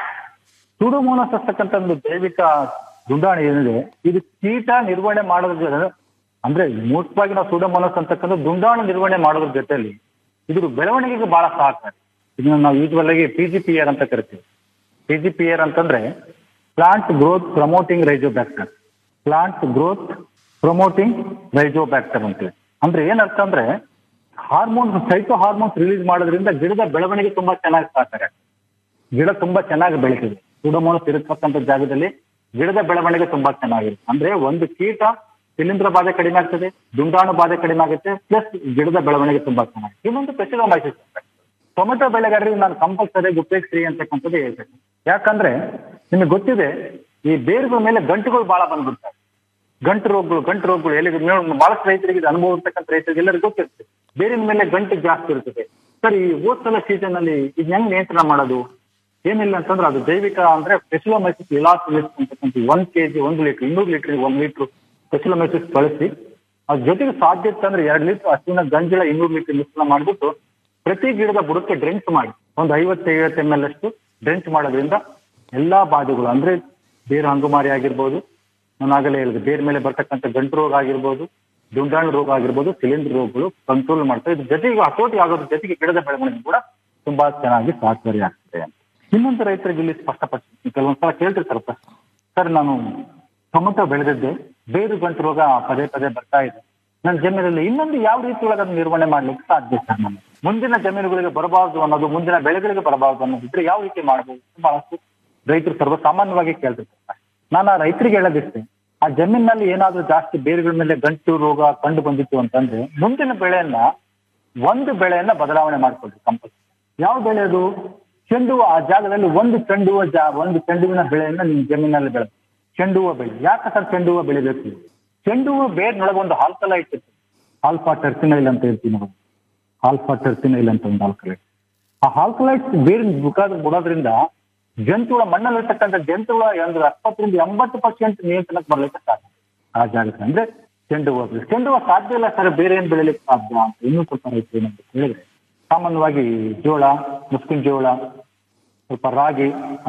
ಸೂಡೋಮೋನಸ್ ಅಂತಕ್ಕಂಥ ಒಂದು ಜೈವಿಕ ದುಂಡಾಣಿ ಏನಿದೆ ಇದು ಕೀಟ ನಿರ್ವಹಣೆ ಮಾಡೋದ್ರ ಅಂದ್ರೆ ಮುಖ್ಯವಾಗಿ ನಾವು ಸೂಡೋಮೋನಸ್ ಅಂತಕ್ಕಂಥ ದುಂಡಾಣು ನಿರ್ವಹಣೆ ಮಾಡೋದ್ರ ಜೊತೆಯಲ್ಲಿ ಇದ್ರ ಬೆಳವಣಿಗೆಗೆ ಬಹಳ ಸಹಕಾರಿ ಇದನ್ನ ನಾವು ಯೂಸ್ವಲ್ ಆಗಿ ಪಿ ಜಿ ಪಿ ಆರ್ ಅಂತ ಕರಿತೀವಿ ಪಿ ಜಿ ಪಿ ಆರ್ ಅಂತಂದ್ರೆ plant growth promoting rhizobacter plant growth promoting rhizobacter ಅಂತೇಳಿ ಅಂದ್ರೆ ಏನರ್ಥ ಅಂದ್ರೆ ಹಾರ್ಮೋನ್ಸ್ ಸೈಟೋ ಹಾರ್ಮೋನ್ಸ್ ರಿಲೀಸ್ ಮಾಡೋದ್ರಿಂದ ಗಿಡದ ಬೆಳವಣಿಗೆ ತುಂಬಾ ಚೆನ್ನಾಗಿ ಸಹಕಾರಿ ಗಿಡ ತುಂಬಾ ಚೆನ್ನಾಗಿ ಬೆಳೀತದೆ ಸೂಡೋಮೋನಸ್ ಇರತಕ್ಕಂಥ ಜಾಗದಲ್ಲಿ ಗಿಡದ ಬೆಳವಣಿಗೆ ತುಂಬಾ ಚೆನ್ನಾಗಿರುತ್ತೆ ಅಂದ್ರೆ ಒಂದು ಕೀಟ ಶಿಲೀಂಧ್ರ ಬಾಧೆ ಕಡಿಮೆ ಆಗ್ತದೆ ದುಂಡಾಣು ಬಾಧೆ ಕಡಿಮೆ ಆಗುತ್ತೆ ಪ್ಲಸ್ ಗಿಡದ ಬೆಳವಣಿಗೆ ತುಂಬಾ ಚೆನ್ನಾಗಿ ಇನ್ನೊಂದು ಪೆಸಿಲೋಮೈಸಿಸ್ ಟೊಮೆಟೊ ಬೆಳೆಗಾರರಿಗೆ ನಾನು ಕಂಪಲ್ಸರಿ ಉಪಯೋಗಿಸ್ರಿ ಅಂತಕ್ಕಂಥದ್ದು ಹೇಳ್ತೇನೆ ಯಾಕಂದ್ರೆ ನಿಮಗೆ ಗೊತ್ತಿದೆ ಈ ಬೇರುಗಳ ಮೇಲೆ ಗಂಟುಗಳು ಬಹಳ ಬಂದ್ಬಿಡ್ತವೆ ಗಂಟು ರೋಗಗಳು ಗಂಟು ರೋಗಗಳು ಎಲ್ಲಿ ಬಹಳಷ್ಟು ರೈತರಿಗೆ ಇದು ಅನುಭವ ಇರ್ತಕ್ಕಂಥ ರೈತರಿಗೆ ಎಲ್ಲರಿಗೂ ಗೊತ್ತಿರ್ತದೆ ಬೇರಿನ ಮೇಲೆ ಗಂಟು ಜಾಸ್ತಿ ಇರ್ತದೆ ಸರ್ ಈ ಹೋದ್ ಸಲ ಸೀಸನ್ ಅಲ್ಲಿ ಇದನ್ನ ಹೆಂಗ್ ನಿಯಂತ್ರಣ ಮಾಡೋದು ಏನಿಲ್ಲ ಅಂತಂದ್ರೆ ಅದು ಜೈವಿಕ ಅಂದ್ರೆ ಪೆಸಿಲೋಮೈಸಿಸ್ ಇಲಾಸಿಲಿಸ್ ಅಂತಕ್ಕಂಥ ಒಂದ್ ಕೆಜಿ ಒಂದು ಲೀಟರ್ ಇನ್ನೂರು ಲೀಟರ್ ಒಂದ್ ಲೀಟರ್ ಪೆಸಿಲೋಮೈಸಿಸ್ ಬಳಸಿ ಅದ್ರ ಜೊತೆಗೆ ಸಾಧ್ಯ ಇತ್ತು ಅಂದ್ರೆ ಎರಡು ಲೀಟರ್ ಹಸುವಿನ ಗಂಜಲ ಇನ್ನೂರು ಲೀಟರ್ ಮಿಶ್ರಣ ಮಾಡ್ಬಿಟ್ಟು ಪ್ರತಿ ಗಿಡದ ಬುಡಕ್ಕೆ ಡ್ರೆಂಚ್ ಮಾಡಿ ಒಂದು ಐವತ್ತು ಐವತ್ತು ಎಮ್ ಎಲ್ ಅಷ್ಟು ಡ್ರೆಂಚ್ ಮಾಡೋದ್ರಿಂದ ಎಲ್ಲಾ ಬಾಧೆಗಳು ಅಂದ್ರೆ ಬೇರು ಹಂಗುಮಾರಿ ಆಗಿರ್ಬೋದು ನಾನು ಆಗಲೇ ಹೇಳಿದೆ ಬೇರೆ ಮೇಲೆ ಬರ್ತಕ್ಕಂಥ ಗಂಟು ರೋಗ ಆಗಿರ್ಬೋದು ದುಂಡಾಣು ರೋಗ ಆಗಿರ್ಬೋದು ಶಿಲೀಂಧ್ರ ರೋಗಗಳು ಕಂಟ್ರೋಲ್ ಮಾಡ್ತಾರೆ ಇದ್ರ ಜೊತೆಗೆ ಹತೋಟಿ ಆಗೋದ್ರ ಜೊತೆಗೆ ಗಿಡದ ಬೆಳವಣಿಗೆ ಕೂಡ ತುಂಬಾ ಚೆನ್ನಾಗಿ ಸಹಕಾರಿ ಆಗ್ತದೆ ಅಂತ ಇನ್ನೊಂದು ರೈತರಿಗೆ ಇಲ್ಲಿ ಸ್ಪಷ್ಟಪಡಿಸ್ತೀನಿ ಕೆಲವೊಂದ್ಸಲ ಕೇಳ್ತಿರ್ತಾರೆ ಪ್ರಶ್ನೆ ಸರ್ ನಾನು ಟೊಮೆಟೊ ಬೆಳೆದಿದ್ದೆ ಬೇರು ಗಂಟು ರೋಗ ಪದೇ ಪದೇ ಬರ್ತಾ ಇದೆ ನನ್ನ ಜಮೀನಲ್ಲಿ ಇನ್ನೊಂದು ಯಾವ ರೀತಿ ಒಳಗೆ ಅದನ್ನ ನಿರ್ವಹಣೆ ಮಾಡ್ಲಿಕ್ಕೆ ಸಾಧ್ಯ ಸರ್ ನಾನು ಮುಂದಿನ ಜಮೀನುಗಳಿಗೆ ಬರಬಾರದು ಅನ್ನೋದು ಮುಂದಿನ ಬೆಳೆಗಳಿಗೆ ಬರಬಾರದು ಅನ್ನೋದಿದ್ರೆ ಯಾವ ರೀತಿ ಮಾಡಬಹುದು ಬಹಳಷ್ಟು ರೈತರು ಸರ್ವಸಾಮಾನ್ಯವಾಗಿ ಕೇಳ್ತಿರ್ತಾರೆ ನಾನು ಆ ರೈತರಿಗೆ ಹೇಳೋದಿಷ್ಟೇ ಆ ಜಮೀನಿನಲ್ಲಿ ಏನಾದ್ರೂ ಜಾಸ್ತಿ ಬೇರುಗಳ ಮೇಲೆ ಗಂಟು ರೋಗ ಕಂಡು ಬಂದಿತ್ತು ಅಂತಂದ್ರೆ ಮುಂದಿನ ಬೆಳೆಯನ್ನ ಒಂದು ಬೆಳೆಯನ್ನ ಬದಲಾವಣೆ ಮಾಡ್ಕೊಳ್ರಿ ಕಂಪಲ್ಸರಿ ಯಾವ ಬೆಳೆ ಅದು ಚೆಂಡು ಹೂವು ಆ ಜಾಗದಲ್ಲಿ ಒಂದು ಚೆಂಡು ಹೂವು ಜಾ ಒಂದು ಚೆಂಡು ಹೂವಿನ ಬೆಳೆಯನ್ನ ನಿಮ್ ಜಮೀನಲ್ಲಿ ಬೆಳೆ ಚೆಂಡು ಹೂವು ಬೆಳೆ ಯಾಕೆ ಸರ್ ಚೆಂಡು ಹೂವು ಬೆಳಿಬೇಕು ಚೆಂಡು ಹೂವು ಬೇರ್ನೊಳಗೆ ಒಂದು ಆಲ್ಕಲೈಟ್ ಇರ್ತದೆ ಆಲ್ಫಾ ಟರ್ಸಿನೈಲ್ ಅಂತ ಹೇಳ್ತೀವಿ ನಾವು ಆಲ್ಫಾ ಟರ್ಸಿನೈಲ್ ಅಂತ ಒಂದು ಆಲ್ಕಲೈಟ್ ಆ ಆಲ್ಕಲೈಟ್ಸ್ ಬೇರಿನ ಮುಖಾದ ಬಿಡೋದ್ರಿಂದ ಜಂತುಗಳ ಮಣ್ಣಲ್ಲಿರ್ತಕ್ಕಂಥ ಜಂತುಗಳ ಒಂದು ಎಪ್ಪತ್ತರಿಂದ ಎಂಬತ್ತು ಪರ್ಸೆಂಟ್ ನಿಯಂತ್ರಣಕ್ಕೆ ಬರ್ಲಿಕ್ಕೆ ಸಾಧ್ಯ ಆ ಜಾಗಕ್ಕೆ ಅಂದ್ರೆ ಚೆಂಡು ಹೂವು ಬೆಳೆ. ಚೆಂಡು ಹೂವು ಸಾಧ್ಯ ಇಲ್ಲ ಸರ್ ಬೇರೆ ಏನ್ ಬೆಳಿಲಿಕ್ಕೆ ಸಾಧ್ಯ ಅಂತ ಇನ್ನೂ ಸ್ವಲ್ಪ ರೈತರು ಏನಂತ ಹೇಳಿದ್ರೆ ಸಾಮಾನ್ಯವಾಗಿ ಜೋಳ ಮುಸ್ಕಿನ ಜೋಳ ಸ್ವಲ್ಪ ರಾಗಿ ಅಂದ್ರೆ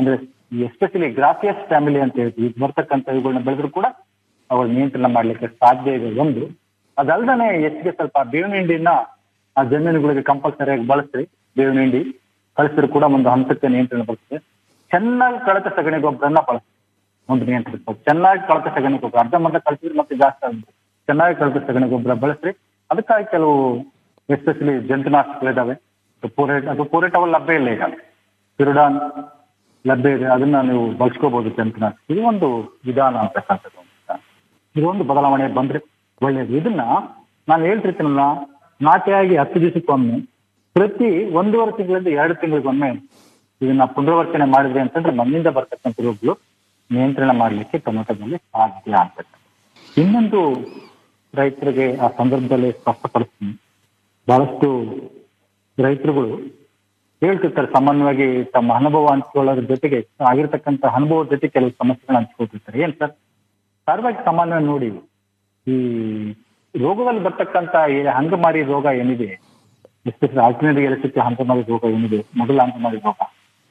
ಈ ಎಸ್ಪೆಷಲಿ ಗ್ರಾಫಿಯಸ್ ಫ್ಯಾಮಿಲಿ ಅಂತ ಹೇಳ್ತೀವಿ ಈಗ ಬರ್ತಕ್ಕಂಥ ಇವುಗಳನ್ನ ಬೆಳೆದ್ರು ಕೂಡ ಅವುಗಳ ನಿಯಂತ್ರಣ ಮಾಡ್ಲಿಕ್ಕೆ ಸಾಧ್ಯ ಇದೆ ಒಂದು ಅದಲ್ದೇ ಹೆಚ್ಚಿಗೆ ಸ್ವಲ್ಪ ಬೇವಿನ ಹಿಂಡಿನ ಆ ಜಮೀನುಗಳಿಗೆ ಕಂಪಲ್ಸರಿಯಾಗಿ ಬಳಸ್ರಿ ಬೇವಿನ ಹಿಂಡಿ ಕಳಿಸಿದ್ರು ಕೂಡ ಒಂದು ಹಂತಕ್ಕೆ ನಿಯಂತ್ರಣ ಬರ್ತದೆ ಚೆನ್ನಾಗಿ ಕಳತ ಸಗಣಿ ಗೊಬ್ಬರನ್ನ ಬಳಸಿ ಒಂದು ನಿಯಂತ್ರಿಸ್ಬೋದು ಚೆನ್ನಾಗಿ ಕಳತ ಸಗಣಿ ಗೊಬ್ಬರ ಅರ್ಧಂಬರ್ಧ ಕಳಿಸಿದ್ರೆ ಮತ್ತೆ ಜಾಸ್ತಿ ಆಗುತ್ತೆ ಚೆನ್ನಾಗಿ ಕಳತ ಸಗಣಿ ಗೊಬ್ಬರ ಬಳಸ್ರಿ ಅದಕ್ಕಾಗಿ ಕೆಲವು ಎಸ್ಪೆಷಲಿ ಜಂತುನಾಶಕಗಳಿದಾವೆ ಪೂರೇಟ್ ಅದು ಪೂರೇಟವಲ್ ಲಭ್ಯ ಇಲ್ಲ ಈಗ ಪಿರುಡಾನ್ ಲಭ್ಯ ಇದೆ ಅದನ್ನ ನೀವು ಬಳಸ್ಕೋಬಹುದು ಜಂತುನಾಶಕ ಇದು ಒಂದು ವಿಧಾನ ಅಂತಕ್ಕಂಥದ್ದು ಇದೊಂದು ಬದಲಾವಣೆ ಬಂದ್ರೆ ಒಳ್ಳೇದು ಇದನ್ನ ನಾನು ಹೇಳ್ತಿರ್ತೀನಲ್ಲ ನಾಟಿಯಾಗಿ ಹತ್ತು ದಿವಸಕ್ಕೊಮ್ಮೆ ಪ್ರತಿ ಒಂದೂವರೆ ತಿಂಗಳಿಂದ ಎರಡು ತಿಂಗಳಿಗೊಮ್ಮೆ ಇದನ್ನ ಪುನರಾವರ್ತನೆ ಮಾಡಿದ್ರಿ ಅಂತಂದ್ರೆ ಮಣ್ಣಿಂದ ಬರ್ತಕ್ಕಂಥ ರೋಗಗಳು ನಿಯಂತ್ರಣ ಮಾಡಲಿಕ್ಕೆ ಟೊಮೆಟೊದಲ್ಲಿ ಸಾಧ್ಯ ಆಗ್ತದೆ ಇನ್ನೊಂದು ರೈತರಿಗೆ ಆ ಸಂದರ್ಭದಲ್ಲಿ ಸ್ಪಷ್ಟಪಡಿಸ್ತೀನಿ ಬಹಳಷ್ಟು ರೈತರುಗಳು ಹೇಳ್ತಿರ್ತಾರೆ ಸಾಮಾನ್ಯವಾಗಿ ತಮ್ಮ ಅನುಭವ ಹಂಚ್ಕೊಳ್ಳೋದ್ರ ಜೊತೆಗೆ ಆಗಿರ್ತಕ್ಕಂಥ ಅನುಭವದ ಜೊತೆ ಕೆಲವು ಸಮಸ್ಯೆಗಳನ್ನ ಹಂಚ್ಕೊಳ್ತಿರ್ತಾರೆ ಏನ್ ಸರ್ ಸಾರ್ವಜನಿಕ ಸಾಮಾನ್ಯವಾಗಿ ನೋಡಿ ಈ ರೋಗದಲ್ಲಿ ಬರ್ತಕ್ಕಂಥ ಈ ಹಂಗಮಾರಿ ರೋಗ ಏನಿದೆ ಎಸ್ಪೆಷಲಿ ಆಲ್ಟರ್ನೇಟಿವ್ ಎಲೆಕ್ಟ್ರಿಕ್ ಹಂಗಮಾರಿ ರೋಗ ಏನಿದೆ ಮೊದಲ ಹಂಗಮಾರಿ ರೋಗ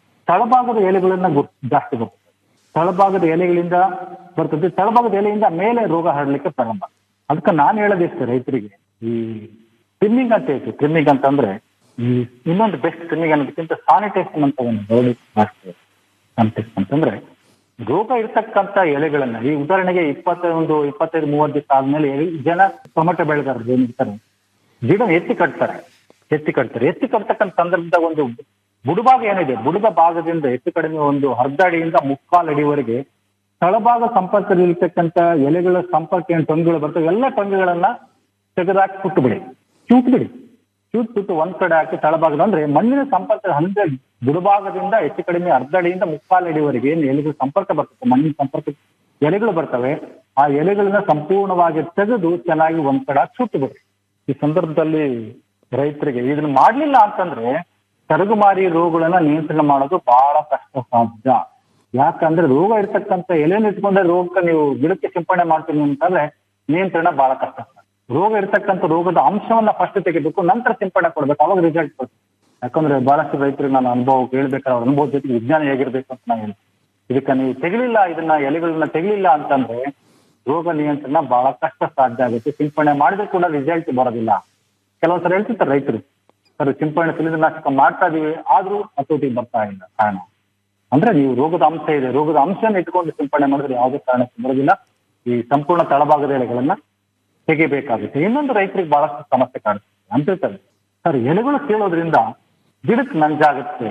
ತಳಭಾಗದ ಎಲೆಗಳನ್ನ ಗೊ- ಜಾಸ್ತಿ ಬರ್ತದೆ ತಳಭಾಗದ ಎಲೆಗಳಿಂದ ಬರ್ತದೆ ತಳಭಾಗದ ಎಲೆಯಿಂದ ಮೇಲೆ ರೋಗ ಹರಡಲಿಕ್ಕೆ ಪ್ರಾರಂಭ ಅದಕ್ಕೆ ನಾನು ಹೇಳೋದಿಷ್ಟು ರೈತರಿಗೆ ಈ ಟ್ರಿಮ್ಮಿಂಗ್ ಅಂತ ಹೇಳ್ತೀವಿ ಟ್ರಿಮ್ಮಿಂಗ್ ಅಂತಂದ್ರೆ ಈ ಇನ್ನೊಂದು ಬೆಸ್ಟ್ ಟ್ರಿಮ್ಮಿಂಗ್ ಅನ್ನೋದಕ್ಕಿಂತ ಸಾನಿಟೇಷನ್ ಅಂತ ಒಂದು ವರ್ಡ್ ಜಾಸ್ತಿ ಸಾನಿಟೇಷನ್ ಅಂತಂದ್ರೆ ರೋಗ ಇರ್ತಕ್ಕಂಥ ಎಲೆಗಳನ್ನ ಈ ಉದಾಹರಣೆಗೆ ಇಪ್ಪತ್ತೊಂದು ಇಪ್ಪತ್ತೈದು ಮೂವತ್ತು ದಿವಸ ಆದ್ಮೇಲೆ ಎಲೆ- ಜನ ಟೊಮೆಟೊ ಬೆಳೆಗಾರರು ಏನಿರ್ತಾರೆ ಗಿಡ ಎತ್ತಿ ಕಟ್ತಾರೆ ಎತ್ತಿ ಕಟ್ತಾರೆ ಎತ್ತಿ ಕಟ್ತಕ್ಕಂಥ ಸಂದರ್ಭದಾಗ ಒಂದು ಬುಡಭಾಗ ಏನಿದೆ ಬುಡದ ಭಾಗದಿಂದ ಹೆಚ್ಚು ಕಡಿಮೆ ಒಂದು ಅರ್ಧ ಅಡಿಯಿಂದ ಮುಕ್ಕಾಲು ಅಡಿವರೆಗೆ ತಳಭಾಗ ಸಂಪರ್ಕದಲ್ಲಿರ್ತಕ್ಕಂಥ ಎಲೆಗಳ ಸಂಪರ್ಕ ಏನು ಟೊಂಗಿಗಳು ಬರ್ತವೆ ಎಲ್ಲ ಟೊಂಗಿಗಳನ್ನ ತೆಗೆದಾಕಿ ಸುಟ್ಟು ಬಿಡಿ ಚೂಟ್ ಬಿಡಿ ಚೂಟ್ ಬಿಟ್ಟು ಒಂದ್ ಕಡೆ ಹಾಕಿ ತಳಭಾಗದ ಅಂದ್ರೆ ಮಣ್ಣಿನ ಸಂಪರ್ಕ ಅಂದ್ರೆ ಬುಡಭಾಗದಿಂದ ಹೆಚ್ಚು ಕಡಿಮೆ ಅರ್ಧ ಅಡಿಯಿಂದ ಮುಕ್ಕಾಲು ಅಡಿವರೆಗೆ ಏನು ಎಲೆಗಳು ಸಂಪರ್ಕ ಬರ್ತದೆ ಮಣ್ಣಿನ ಸಂಪರ್ಕ ಎಲೆಗಳು ಬರ್ತವೆ ಆ ಎಲೆಗಳನ್ನ ಸಂಪೂರ್ಣವಾಗಿ ತೆಗೆದು ಚೆನ್ನಾಗಿ ಒಂದ್ ಕಡೆ ಹಾಕಿ ಸುಟ್ಟು ಬಿಡಿ ಈ ಸಂದರ್ಭದಲ್ಲಿ ರೈತರಿಗೆ ಇದನ್ನ ಮಾಡ್ಲಿಲ್ಲ ಅಂತಂದ್ರೆ ಸರಗುಮಾರಿ ರೋಗಗಳನ್ನ ನಿಯಂತ್ರಣ ಮಾಡೋದು ಬಹಳ ಕಷ್ಟ ಸಾಧ್ಯ ಯಾಕಂದ್ರೆ ರೋಗ ಇರ್ತಕ್ಕಂಥ ಎಲೆಯನ್ನು ಇಟ್ಕೊಂಡ್ರೆ ರೋಗಕ್ಕೆ ನೀವು ಗಿಡಕ್ಕೆ ಸಿಂಪಡಣೆ ಮಾಡ್ತೀನಿ ಅಂತಂದ್ರೆ ನಿಯಂತ್ರಣ ಬಹಳ ಕಷ್ಟ ರೋಗ ಇರ್ತಕ್ಕಂಥ ರೋಗದ ಅಂಶವನ್ನ ಫಸ್ಟ್ ತೆಗಿಬೇಕು ನಂತರ ಸಿಂಪಡಣೆ ಕೊಡ್ಬೇಕು ಅವಾಗ ರಿಸಲ್ಟ್ ಬರುತ್ತೆ ಯಾಕಂದ್ರೆ ಬಹಳಷ್ಟು ರೈತರಿಗೆ ನಾನು ಅನುಭವ ಹೇಳ್ಬೇಕಾದ್ರೆ ಅವ್ರ ಅನುಭವದ ಜೊತೆಗೆ ವಿಜ್ಞಾನ ಹೇಗಿರ್ಬೇಕು ಅಂತ ನಾನು ಹೇಳ್ತೀನಿ ಇದಕ್ಕೆ ನೀವು ತೆಗಿಲಿಲ್ಲ ಇದನ್ನ ಎಲೆಗಳನ್ನ ತೆಗಿಲಿಲ್ಲ ಅಂತಂದ್ರೆ ರೋಗ ನಿಯಂತ್ರಣ ಬಹಳ ಕಷ್ಟ ಸಾಧ್ಯ ಆಗುತ್ತೆ ಸಿಂಪಡಣೆ ಮಾಡಿದ್ರೆ ಕೂಡ ರಿಸಲ್ಟ್ ಬರೋದಿಲ್ಲ ಕೆಲವೊಂದ್ಸಲ ಹೇಳ್ತಿರ್ತಾರೆ ರೈತರು ಸರ್ ಸಿಂಪಡಣೆ ಶಿಲೀಂಧ್ರನಾಶಕ ಮಾಡ್ತಾ ಇದೀವಿ ಆದ್ರೂ ಹತೋಟಿಗೆ ಬರ್ತಾ ಇಲ್ಲ ಕಾರಣ ಅಂದ್ರೆ ನೀವು ರೋಗದ ಅಂಶ ಇದೆ ರೋಗದ ಅಂಶನ ಇಟ್ಕೊಂಡು ಸಿಂಪಡಣೆ ಮಾಡಿದ್ರೆ ಯಾವುದೇ ಕಾರಣಕ್ಕೆ ಬರೋದಿಲ್ಲ ಈ ಸಂಪೂರ್ಣ ತಳಭಾಗದ ಎಲೆಗಳನ್ನ ತೆಗಿಬೇಕಾಗುತ್ತೆ ಇನ್ನೊಂದು ರೈತರಿಗೆ ಬಹಳಷ್ಟು ಸಮಸ್ಯೆ ಕಾಡುತ್ತೆ ಅಂತಿರ್ತಾರೆ ಸರ್ ಎಲೆಗಳು ಕೇಳೋದ್ರಿಂದ ಗಿಡಕ್ಕೆ ನಂಜಾಗುತ್ತೆ